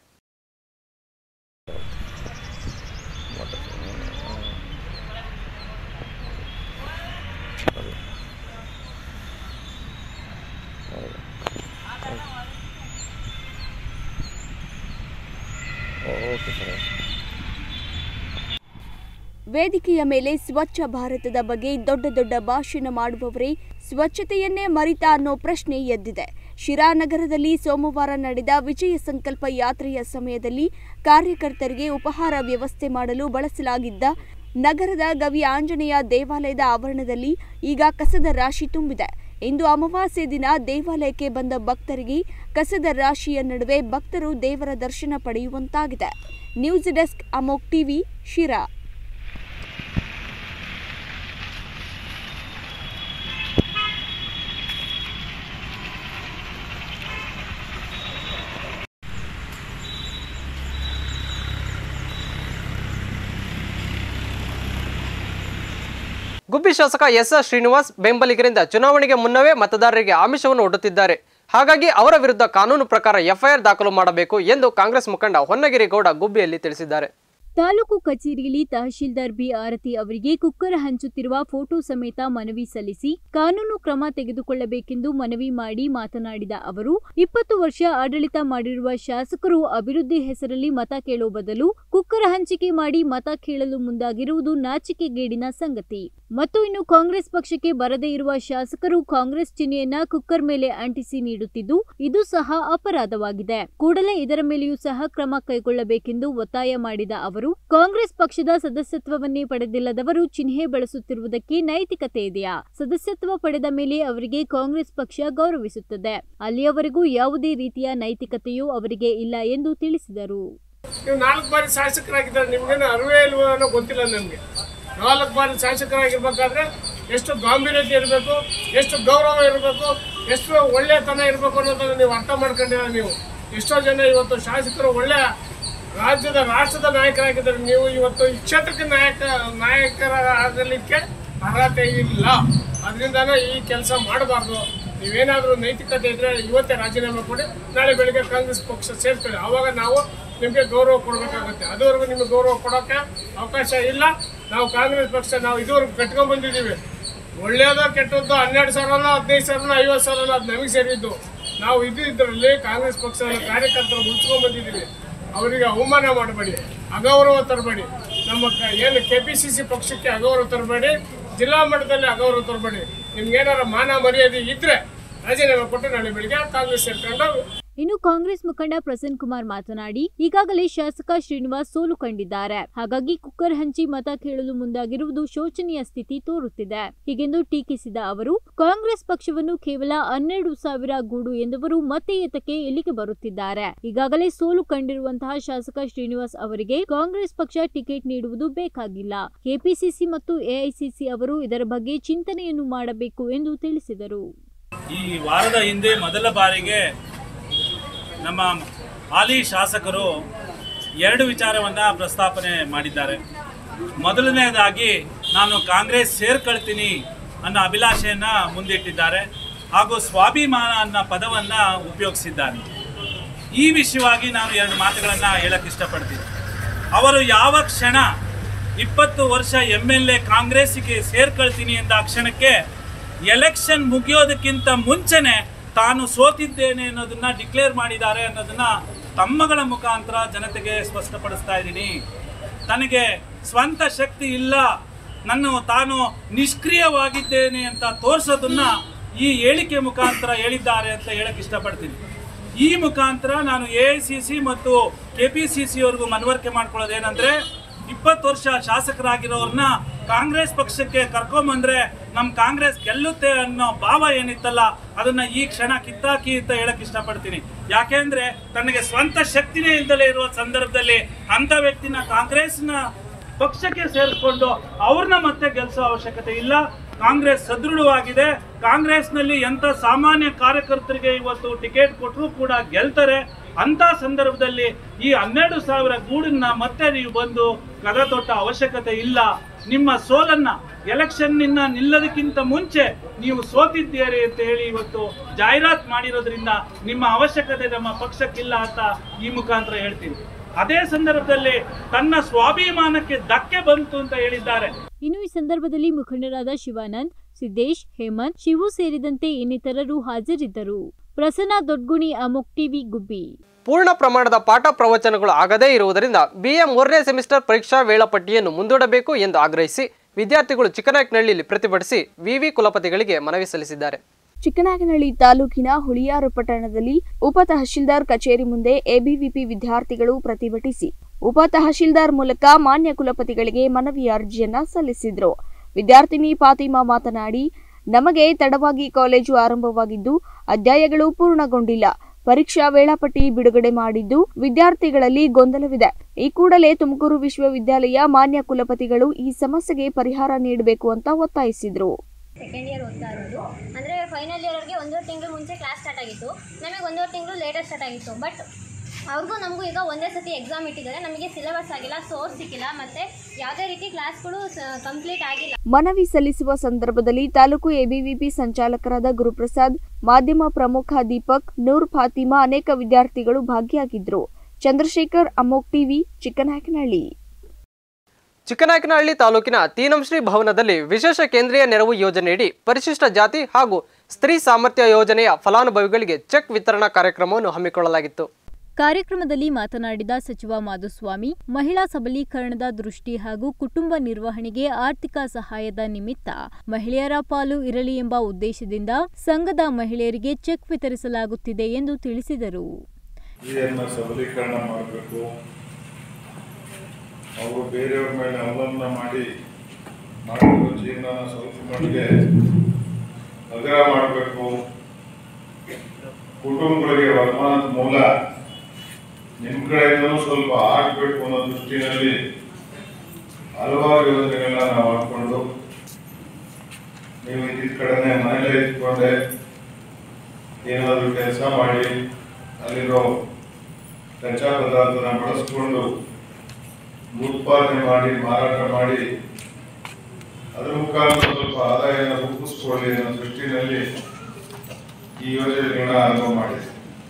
B: ವೇದಿಕೆಯ ಮೇಲೆ ಸ್ವಚ್ಛ ಭಾರತದ ಬಗ್ಗೆ ದೊಡ್ಡ ದೊಡ್ಡ ಭಾಷಣ ಮಾಡುವವರೇ ಸ್ವಚ್ಛತೆಯನ್ನೇ ಮರಿತ ಅನ್ನೋ ಪ್ರಶ್ನೆ ಎದ್ದಿದೆ ಶಿರಾ ನಗರದಲ್ಲಿ ಸೋಮವಾರ ನಡೆದ ವಿಜಯ ಸಂಕಲ್ಪ ಯಾತ್ರೆಯ ಸಮಯದಲ್ಲಿ ಕಾರ್ಯಕರ್ತರಿಗೆ ಉಪಹಾರ ವ್ಯವಸ್ಥೆ ಮಾಡಲು ಬಳಸಲಾಗಿದ್ದ ನಗರದ ಗವಿ ಆಂಜನೇಯ ದೇವಾಲಯದ ಆವರಣದಲ್ಲಿ ಈಗ ಕಸದ ರಾಶಿ ತುಂಬಿದೆ ಇಂದು ಅಮಾವಾಸ್ಯೆ ದಿನ ದೇವಾಲಯಕ್ಕೆ ಬಂದ ಭಕ್ತರಿಗೆ ಕಸದ ರಾಶಿಯ ನಡುವೆ ಭಕ್ತರು ದೇವರ ದರ್ಶನ ಪಡೆಯುವಂತಾಗಿದೆ news desk Amok TV Sira
A: Gubbi ಶಾಸಕ ಎಸ್ ಎಸ್ ಶ್ರೀನಿವಾಸ್ ಬೆಂಬಲಿಗರಿಂದ ಚುನಾವಣೆಗೆ ಮುನ್ನವೇ ಮತದಾರರಿಗೆ ಆಮಿಷವನ್ನು ಒಡ್ಡುತ್ತಿದ್ದಾರೆ ಹಾಗಾಗಿ ಅವರ ವಿರುದ್ಧ ಕಾನೂನು ಪ್ರಕಾರ ಎಫ್ಐಆರ್ ದಾಖಲು ಮಾಡಬೇಕು ಎಂದು ಕಾಂಗ್ರೆಸ್ ಮುಖಂಡ ಹೊನ್ನಗಿರಿ ಗೌಡ ಗುಬ್ಬಿಯಲ್ಲಿ ತಿಳಿಸಿದ್ದಾರೆ
D: ತಾಲೂಕು ಕಚೇರಿಯಲ್ಲಿ ತಹಶೀಲ್ದಾರ್ ಬಿ ಆರತಿ ಅವರಿಗೆ ಕುಕ್ಕರ್ ಹಂಚುತ್ತಿರುವ ಫೋಟೋ ಸಮೇತ ಮನವಿ ಸಲ್ಲಿಸಿ ಕಾನೂನು ಕ್ರಮ ತೆಗೆದುಕೊಳ್ಳಬೇಕೆಂದು ಮನವಿ ಮಾಡಿ ಮಾತನಾಡಿದ ಅವರು ಇಪ್ಪತ್ತು ವರ್ಷ ಆಡಳಿತ ಮಾಡಿರುವ ಶಾಸಕರು ಅಭಿವೃದ್ಧಿ ಹೆಸರಲ್ಲಿ ಮತ ಕೇಳುವ ಬದಲು ಕುಕ್ಕರ್ ಹಂಚಿಕೆ ಮಾಡಿ ಮತ ಕೇಳಲು ಮುಂದಾಗಿರುವುದು ನಾಚಿಕೆಗೇಡಿನ ಸಂಗತಿ ಮತ್ತು ಇನ್ನು ಕಾಂಗ್ರೆಸ್ ಪಕ್ಷಕ್ಕೆ ಬರದೇ ಇರುವ ಶಾಸಕರು ಕಾಂಗ್ರೆಸ್ ಚಿಹ್ನೆಯನ್ನ ಕುಕ್ಕರ್ ಮೇಲೆ ಅಂಟಿಸಿ ನೀಡುತ್ತಿದ್ದು ಇದು ಸಹ ಅಪರಾಧವಾಗಿದೆ ಕೂಡಲೇ ಇದರ ಮೇಲೆಯೂ ಸಹ ಕ್ರಮ ಕೈಗೊಳ್ಳಬೇಕೆಂದು ಒತ್ತಾಯ ಮಾಡಿದ ಅವರು ಕಾಂಗ್ರೆಸ್ ಪಕ್ಷದ ಸದಸ್ಯತ್ವವನ್ನೇ ಪಡೆದಿಲ್ಲದವರು ಚಿಹ್ನೆ ಬಳಸುತ್ತಿರುವುದಕ್ಕೆ ನೈತಿಕತೆ ಇದೆಯಾ ಸದಸ್ಯತ್ವ ಪಡೆದ ಮೇಲೆ ಅವರಿಗೆ ಕಾಂಗ್ರೆಸ್ ಪಕ್ಷ ಗೌರವಿಸುತ್ತದೆ ಅಲ್ಲಿಯವರೆಗೂ ಯಾವುದೇ ರೀತಿಯ ನೈತಿಕತೆಯೂ ಅವರಿಗೆ ಇಲ್ಲ ಎಂದು ತಿಳಿಸಿದರು
I: ನೀವು ನಾಲ್ಕು ಬಾರಿ ಶಾಸಕರಾಗಿದ್ದಾರೆ ನಿಮ್ಗೇನು ಅರಿವೇ ಇಲ್ವೋ ಅನ್ನೋ ಗೊತ್ತಿಲ್ಲ ನನಗೆ ನಾಲ್ಕು ಬಾರಿ ಶಾಸಕರಾಗಿರ್ಬೇಕಾದ್ರೆ ಎಷ್ಟು ಗಾಂಭೀರ್ಯತೆ ಇರಬೇಕು ಎಷ್ಟು ಗೌರವ ಇರಬೇಕು ಎಷ್ಟು ಒಳ್ಳೆತನ ಇರಬೇಕು ಅನ್ನೋದನ್ನು ನೀವು ಅರ್ಥ ಮಾಡ್ಕೊಂಡಿಲ್ಲ ನೀವು ಎಷ್ಟೋ ಜನ ಇವತ್ತು ಶಾಸಕರು ಒಳ್ಳೆ ರಾಜ್ಯದ ರಾಷ್ಟ್ರದ ನಾಯಕರಾಗಿದ್ದಾರೆ ನೀವು ಇವತ್ತು ಈ ಕ್ಷೇತ್ರಕ್ಕೆ ನಾಯಕ ನಾಯಕರ ಆಗಲಿಕ್ಕೆ ಅರ್ಹತೆ ಇಲ್ಲ ಅದರಿಂದನೇ ಈ ಕೆಲಸ ಮಾಡಬಾರ್ದು ನೀವೇನಾದರೂ ನೈತಿಕತೆ ಇದ್ರೆ ಇವತ್ತೇ ರಾಜೀನಾಮೆ ಕೊಡಿ ನಾಳೆ ಬೆಳಿಗ್ಗೆ ಕಾಂಗ್ರೆಸ್ ಪಕ್ಷ ಸೇರ್ಕೊಳ್ಳಿ ಆವಾಗ ನಾವು ನಿಮಗೆ ಗೌರವ ಕೊಡಬೇಕಾಗುತ್ತೆ ಅದುವರೆಗೂ ನಿಮಗೆ ಗೌರವ ಕೊಡೋಕ್ಕೆ ಅವಕಾಶ ಇಲ್ಲ ನಾವು ಕಾಂಗ್ರೆಸ್ ಪಕ್ಷ ನಾವು ಇದುವರೆಗೂ ಕಟ್ಕೊಂಡ್ ಬಂದಿದ್ದೀವಿ ಒಳ್ಳೆಯದೋ ಕೆಟ್ಟದ್ದು ಹನ್ನೆರಡು ಸಾವಿರನೋ ಹದಿನೈದು ಸಾವಿರನೋ ಐವತ್ತು ಸಾವಿರನೋ ಅದು ನಮಗೆ ಸೇರಿದ್ದು ನಾವು ಇದು ಇದರಲ್ಲಿ ಕಾಂಗ್ರೆಸ್ ಪಕ್ಷದ ಕಾರ್ಯಕರ್ತರು ಉಳಿಸ್ಕೊಂಡ್ ಬಂದಿದ್ದೀವಿ ಅವರಿಗೆ ಅವಮಾನ ಮಾಡಬೇಡಿ ಅಗೌರವ ತರಬೇಡಿ ನಮ್ಮ ಕ- ಏನು ಕೆ ಪಿ ಸಿ ಸಿ ಪಕ್ಷಕ್ಕೆ ಅಗೌರವ ತರಬೇಡಿ ಜಿಲ್ಲಾ ಮಟ್ಟದಲ್ಲಿ ಅಗೌರವ ತರಬೇಡಿ ನಿಮ್ಗೇನಾರ ಮಾನ ಮರ್ಯಾದೆ ಇದ್ರೆ ರಾಜೀನಾಮೆ ಕೊಟ್ಟು ನಾಳೆ ಬೆಳಿಗ್ಗೆ ಕಾಂಗ್ರೆಸ್ ಸೇರ್ಕೊಂಡು
D: ಇನ್ನು ಕಾಂಗ್ರೆಸ್ ಮುಖಂಡ ಪ್ರಸನ್ನ ಕುಮಾರ್ ಮಾತನಾಡಿ ಈಗಾಗಲೇ ಶಾಸಕ ಶ್ರೀನಿವಾಸ್ ಸೋಲು ಕಂಡಿದ್ದಾರೆ ಹಾಗಾಗಿ ಕುಕ್ಕರ್ ಹಂಚಿ ಮತ ಕೇಳಲು ಮುಂದಾಗಿರುವುದು ಶೋಚನೀಯ ಸ್ಥಿತಿ ತೋರುತ್ತಿದೆ ಹೀಗೆಂದು ಟೀಕಿಸಿದ ಅವರು ಕಾಂಗ್ರೆಸ್ ಪಕ್ಷವನ್ನು ಕೇವಲ ಹನ್ನೆರಡು ಸಾವಿರ ಗೂಡು ಎಂದವರು ಮತ್ತೆ ಏತಕ್ಕೆ ಇಲ್ಲಿಗೆ ಬರುತ್ತಿದ್ದಾರೆ ಈಗಾಗಲೇ ಸೋಲು ಕಂಡಿರುವಂತಹ ಶಾಸಕ ಶ್ರೀನಿವಾಸ್ ಅವರಿಗೆ ಕಾಂಗ್ರೆಸ್ ಪಕ್ಷ ಟಿಕೆಟ್ ನೀಡುವುದು ಬೇಕಾಗಿಲ್ಲ ಕೆಪಿಸಿಸಿ ಮತ್ತು ಎಐಸಿಸಿ ಅವರು ಇದರ ಬಗ್ಗೆ ಚಿಂತನೆಯನ್ನು ಮಾಡಬೇಕು ಎಂದು ತಿಳಿಸಿದರು
J: ಈ ವಾರದ ಹಿಂದೆ ಮೊದಲ ಬಾರಿಗೆ ನಮ್ಮ ಹಾಲಿ ಶಾಸಕರು ಎರಡು ವಿಚಾರವನ್ನು ಪ್ರಸ್ತಾಪನೆ ಮಾಡಿದ್ದಾರೆ ಮೊದಲನೇದಾಗಿ ನಾನು ಕಾಂಗ್ರೆಸ್ ಸೇರ್ಕೊಳ್ತೀನಿ ಅನ್ನೋ ಅಭಿಲಾಷೆಯನ್ನು ಮುಂದಿಟ್ಟಿದ್ದಾರೆ ಹಾಗೂ ಸ್ವಾಭಿಮಾನ ಅನ್ನೋ ಪದವನ್ನು ಉಪಯೋಗಿಸಿದ್ದಾರೆ ಈ ವಿಷಯವಾಗಿ ನಾನು ಎರಡು ಮಾತುಗಳನ್ನು ಹೇಳಕ್ಕೆ ಇಷ್ಟಪಡ್ತೀನಿ ಅವರು ಯಾವ ಕ್ಷಣ ಇಪ್ಪತ್ತು ವರ್ಷ ಎಮ್ ಎಲ್ ಎ ಕಾಂಗ್ರೆಸ್ಸಿಗೆ ಸೇರ್ಕೊಳ್ತೀನಿ ಎಂದ ಆ ಕ್ಷಣಕ್ಕೆ ಎಲೆಕ್ಷನ್ ಮುಗಿಯೋದಕ್ಕಿಂತ ಮುಂಚೆನೆ ತಾನು ಸೋತಿದ್ದೇನೆ ಅನ್ನೋದನ್ನ ಡಿಕ್ಲೇರ್ ಮಾಡಿದ್ದಾರೆ ಅನ್ನೋದನ್ನ ತಮ್ಮಗಳ ಮುಖಾಂತರ ಜನತೆಗೆ ಸ್ಪಷ್ಟಪಡಿಸ್ತಾ ಇದ್ದೀನಿ ತನಗೆ ಸ್ವಂತ ಶಕ್ತಿ ಇಲ್ಲ ನನ್ನ ತಾನು ನಿಷ್ಕ್ರಿಯವಾಗಿದ್ದೇನೆ ಅಂತ ತೋರಿಸೋದನ್ನ ಈ ಹೇಳಿಕೆ ಮುಖಾಂತರ ಹೇಳಿದ್ದಾರೆ ಅಂತ ಹೇಳಕ್ ಇಷ್ಟಪಡ್ತೀನಿ ಈ ಮುಖಾಂತರ ನಾನು ಎ ಐ ಸಿ ಸಿ ಮತ್ತು ಕೆ ಪಿ ಸಿ ಸಿ ಅವ್ರಿಗೂ ಮನವರಿಕೆ ಮಾಡ್ಕೊಳ್ಳೋದೇನೆಂದರೆ ಇಪ್ಪತ್ತು ವರ್ಷ ಶಾಸಕರಾಗಿರೋರ್ನ ಕಾಂಗ್ರೆಸ್ ಪಕ್ಷಕ್ಕೆ ಕರ್ಕೊಂಬಂದ್ರೆ ನಮ್ಮ ಕಾಂಗ್ರೆಸ್ ಗೆಲ್ಲುತ್ತೆ ಅನ್ನೋ ಭಾವ ಏನಿತ್ತಲ್ಲ ಅದನ್ನ ಈ ಕ್ಷಣ ಕಿತ್ತಾಕಿ ಅಂತ ಹೇಳಕ್ ಇಷ್ಟಪಡ್ತೀನಿ ಯಾಕೆಂದ್ರೆ ತನಗೆ ಸ್ವಂತ ಶಕ್ತಿನೇ ಇಲ್ದಲೇ ಇರುವ ಸಂದರ್ಭದಲ್ಲಿ ಅಂತ ವ್ಯಕ್ತಿನ ಕಾಂಗ್ರೆಸ್ನ ಪಕ್ಷಕ್ಕೆ ಸೇರಿಸ್ಕೊಂಡು ಅವ್ರನ್ನ ಮತ್ತೆ ಗೆಲ್ಸೋ ಅವಶ್ಯಕತೆ ಇಲ್ಲ ಕಾಂಗ್ರೆಸ್ ಸದೃಢವಾಗಿದೆ ಕಾಂಗ್ರೆಸ್ನಲ್ಲಿ ಎಂಥ ಸಾಮಾನ್ಯ ಕಾರ್ಯಕರ್ತರಿಗೆ ಇವತ್ತು ಟಿಕೆಟ್ ಕೊಟ್ಟರು ಕೂಡ ಗೆಲ್ತಾರೆ ಅಂತ ಸಂದರ್ಭದಲ್ಲಿ ಈ ಹನ್ನೆರಡು ಸಾವಿರ ಗೂಡನ್ನ ಮತ್ತೆ ನೀವು ಬಂದು ಕದ ತೊಟ್ಟ ಅವಶ್ಯಕತೆ ಇಲ್ಲ ನಿಮ್ಮ ಸೋಲನ್ನ ಎಲೆಕ್ಷನ್ ನಿನ್ನ ನಿಲ್ಲದಕ್ಕಿಂತ ಮುಂಚೆ ನೀವು ಸೋತಿದ್ದೀರಿ ಅಂತ ಹೇಳಿ ಇವತ್ತು ಜಾಹೀರಾತ್ ಮಾಡಿರೋದ್ರಿಂದ ನಿಮ್ಮ ಅವಶ್ಯಕತೆ ನಮ್ಮ ಪಕ್ಷಕ್ಕಿಲ್ಲ ಅಂತ ಈ ಮುಖಾಂತರ ಹೇಳ್ತೀನಿ ಅದೇ ಸಂದರ್ಭದಲ್ಲಿ ತನ್ನ ಸ್ವಾಭಿಮಾನಕ್ಕೆ ಧಕ್ಕೆ ಬಂತು ಅಂತ ಹೇಳಿದ್ದಾರೆ
D: ಇನ್ನು ಈ ಸಂದರ್ಭದಲ್ಲಿ ಮುಖಂಡರಾದ ಶಿವಾನಂದ್ ಸಿದ್ದೇಶ್ ಹೇಮಂತ್ ಶಿವು ಸೇರಿದಂತೆ ಇನ್ನಿತರರು ಹಾಜರಿದ್ದರು ಪ್ರಸನ್ನ ದೊಡ್ಗುಣಿ ಅಮೋಕ್ ಟಿವಿ ಗುಬ್ಬಿ
A: ಪೂರ್ಣ ಪ್ರಮಾಣದ ಪಾಠ ಪ್ರವಚನಗಳು ಆಗದೇ ಇರುವುದರಿಂದ ಬಿಎ ಮೂರನೇ ಸೆಮಿಸ್ಟರ್ ಪರೀಕ್ಷಾ ವೇಳಾಪಟ್ಟಿಯನ್ನು ಮುಂದೂಡಬೇಕು ಎಂದು ಆಗ್ರಹಿಸಿ ವಿದ್ಯಾರ್ಥಿಗಳು ಚಿಕ್ಕನಾಯಕನಹಳ್ಳಿಯಲ್ಲಿ ಪ್ರತಿಭಟಿಸಿ ವಿವಿ ಕುಲಪತಿಗಳಿಗೆ ಮನವಿ ಸಲ್ಲಿಸಿದ್ದಾರೆ
B: ಚಿಕ್ಕನಾಯಕನಹಳ್ಳಿ ತಾಲೂಕಿನ ಹುಳಿಯಾರು ಪಟ್ಟಣದಲ್ಲಿ ಉಪ ತಹಶೀಲ್ದಾರ್ ಕಚೇರಿ ಮುಂದೆ ಎಬಿವಿಪಿ ವಿದ್ಯಾರ್ಥಿಗಳು ಪ್ರತಿಭಟಿಸಿ ಉಪ ತಹಶೀಲ್ದಾರ್ ಮೂಲಕ ಮಾನ್ಯ ಕುಲಪತಿಗಳಿಗೆ ಮನವಿ ಅರ್ಜಿಯನ್ನ ಸಲ್ಲಿಸಿದ್ರು ವಿದ್ಯಾರ್ಥಿನಿ ಫಾತಿಮಾ ಮಾತನಾಡಿ ನಮಗೆ ತಡವಾಗಿ ಕಾಲೇಜು ಆರಂಭವಾಗಿದ್ದು ಅಧ್ಯಾಯಗಳು ಪೂರ್ಣಗೊಂಡಿಲ್ಲ ಪರೀಕ್ಷಾ ವೇಳಾಪಟ್ಟಿ ಬಿಡುಗಡೆ ಮಾಡಿದ್ದು ವಿದ್ಯಾರ್ಥಿಗಳಲ್ಲಿ ಗೊಂದಲವಿದೆ ಈ ಕೂಡಲೇ ತುಮಕೂರು ವಿಶ್ವವಿದ್ಯಾಲಯ ಮಾನ್ಯ ಕುಲಪತಿಗಳು ಈ ಸಮಸ್ಯೆಗೆ ಪರಿಹಾರ ನೀಡಬೇಕು ಅಂತ ಒತ್ತಾಯಿಸಿದ್ರು
K: ಸೆಕೆಂಡ್ ಇಯರ್ ಓದ್ತಾ ಇರೋದು ಅಂದರೆ ಫೈನಲ್ ಇಯರ್ಗೆ ಒಂದೂವರೆ ತಿಂಗಳು ಮುಂಚೆ ಕ್ಲಾಸ್ ಸ್ಟಾರ್ಟ್ ಆಗಿತ್ತು ನಮಗೆ ಒಂದೂವರೆ ತಿಂಗಳು ಲೇಟರ್ ಸ್ಟಾರ್ಟ್ ಆಗಿತ್ತು ಬಟ್ ಅವ್ರಿಗೂ ನಮಗೂ ಈಗ ಒಂದೇ ಸತಿ ಎಕ್ಸಾಮ್ ಇಟ್ಟಿದ್ದಾರೆ ನಮಗೆ ಸಿಲೆಬಸ್ ಆಗಿಲ್ಲ ಸೋರ್ಸ್ ಸಿಕ್ಕಿಲ್ಲ ಮತ್ತು ಯಾವುದೇ ರೀತಿ ಕ್ಲಾಸ್ಗಳು ಕಂಪ್ಲೀಟ್ ಆಗಿಲ್ಲ
B: ಮನವಿ ಸಲ್ಲಿಸುವ ಸಂದರ್ಭದಲ್ಲಿ ತಾಲೂಕು ಎಬಿವಿಪಿ ಸಂಚಾಲಕರಾದ ಗುರುಪ್ರಸಾದ್ ಮಾಧ್ಯಮ ಪ್ರಮುಖ ದೀಪಕ್ ನೂರ್ ಫಾತಿಮಾ ಅನೇಕ ವಿದ್ಯಾರ್ಥಿಗಳು ಭಾಗಿಯಾಗಿದ್ರು ಚಂದ್ರಶೇಖರ್ ಅಮೋಕ್ ಟಿವಿ ಚಿಕ್ಕನಾಯಕನಹಳ್ಳಿ
A: ಚಿಕ್ಕನಾಯಕನಹಳ್ಳಿ ತಾಲೂಕಿನ ತೀನಂಶ್ರೀ ಭವನದಲ್ಲಿ ವಿಶೇಷ ಕೇಂದ್ರೀಯ ನೆರವು ಯೋಜನೆಯಡಿ ಪರಿಶಿಷ್ಟ ಜಾತಿ ಹಾಗೂ ಸ್ತ್ರೀ ಸಾಮರ್ಥ್ಯ ಯೋಜನೆಯ ಫಲಾನುಭವಿಗಳಿಗೆ ಚೆಕ್ ವಿತರಣಾ ಕಾರ್ಯಕ್ರಮವನ್ನು ಹಮ್ಮಿಕೊಳ್ಳಲಾಗಿತ್ತು
D: ಕಾರ್ಯಕ್ರಮದಲ್ಲಿ ಮಾತನಾಡಿದ ಸಚಿವ ಮಾಧುಸ್ವಾಮಿ ಮಹಿಳಾ ಸಬಲೀಕರಣದ ದೃಷ್ಟಿ ಹಾಗೂ ಕುಟುಂಬ ನಿರ್ವಹಣೆಗೆ ಆರ್ಥಿಕ ಸಹಾಯದ ನಿಮಿತ್ತ ಮಹಿಳೆಯರ ಪಾಲು ಇರಲಿ ಎಂಬ ಉದ್ದೇಶದಿಂದ ಸಂಘದ ಮಹಿಳೆಯರಿಗೆ ಚೆಕ್ ವಿತರಿಸಲಾಗುತ್ತಿದೆ ಎಂದು ತಿಳಿಸಿದರು
L: ಸ್ತ್ರೀಯನ್ನ ಸಬಲೀಕರಣ ಮಾಡಬೇಕು ಅವರು ಬೇರೆಯವ್ರ ಮೇಲೆ ಅವಲಂಬನೆ ಮಾಡಿ ಮಾಡಿರೋ ಜೀವನನ ಸ್ವಲ್ಪ ಮಟ್ಟಿಗೆ ಹಗುರ ಮಾಡಬೇಕು ಕುಟುಂಬಗಳಿಗೆ ವರಮಾನದ ಮೂಲ ನಿಮ್ಮ ಕಡೆಯಿಂದಲೂ ಸ್ವಲ್ಪ ಆಗಬೇಕು ಅನ್ನೋ ದೃಷ್ಟಿನಲ್ಲಿ ಹಲವಾರು ಯೋಜನೆಗಳನ್ನ ನಾವು ಹಾಕೊಂಡು ನೀವು ಇದ್ದಿದ್ದ ಕಡೆನೆ ಮನೇಲೆ ಇದ್ಕೊಂಡೆ ಏನಾದರೂ ಕೆಲಸ ಮಾಡಿ ಅಲ್ಲಿರೋ ಕಚ್ಚಾ ಪದಾರ್ಥನ ಬಳಸ್ಕೊಂಡು ಉತ್ಪಾದನೆ ಮಾಡಿ ಮಾರಾಟ ಮಾಡಿ ಅದ್ರ ಮುಖಾಂತರ ಸ್ವಲ್ಪ ಆದಾಯನ ರೂಪಿಸ್ಕೊಳ್ಳಿ ಅನ್ನೋ ದೃಷ್ಟಿನಲ್ಲಿ ಈ ಯೋಜನೆಗಳನ್ನ ಆರಂಭ ಮಾಡಿದೆ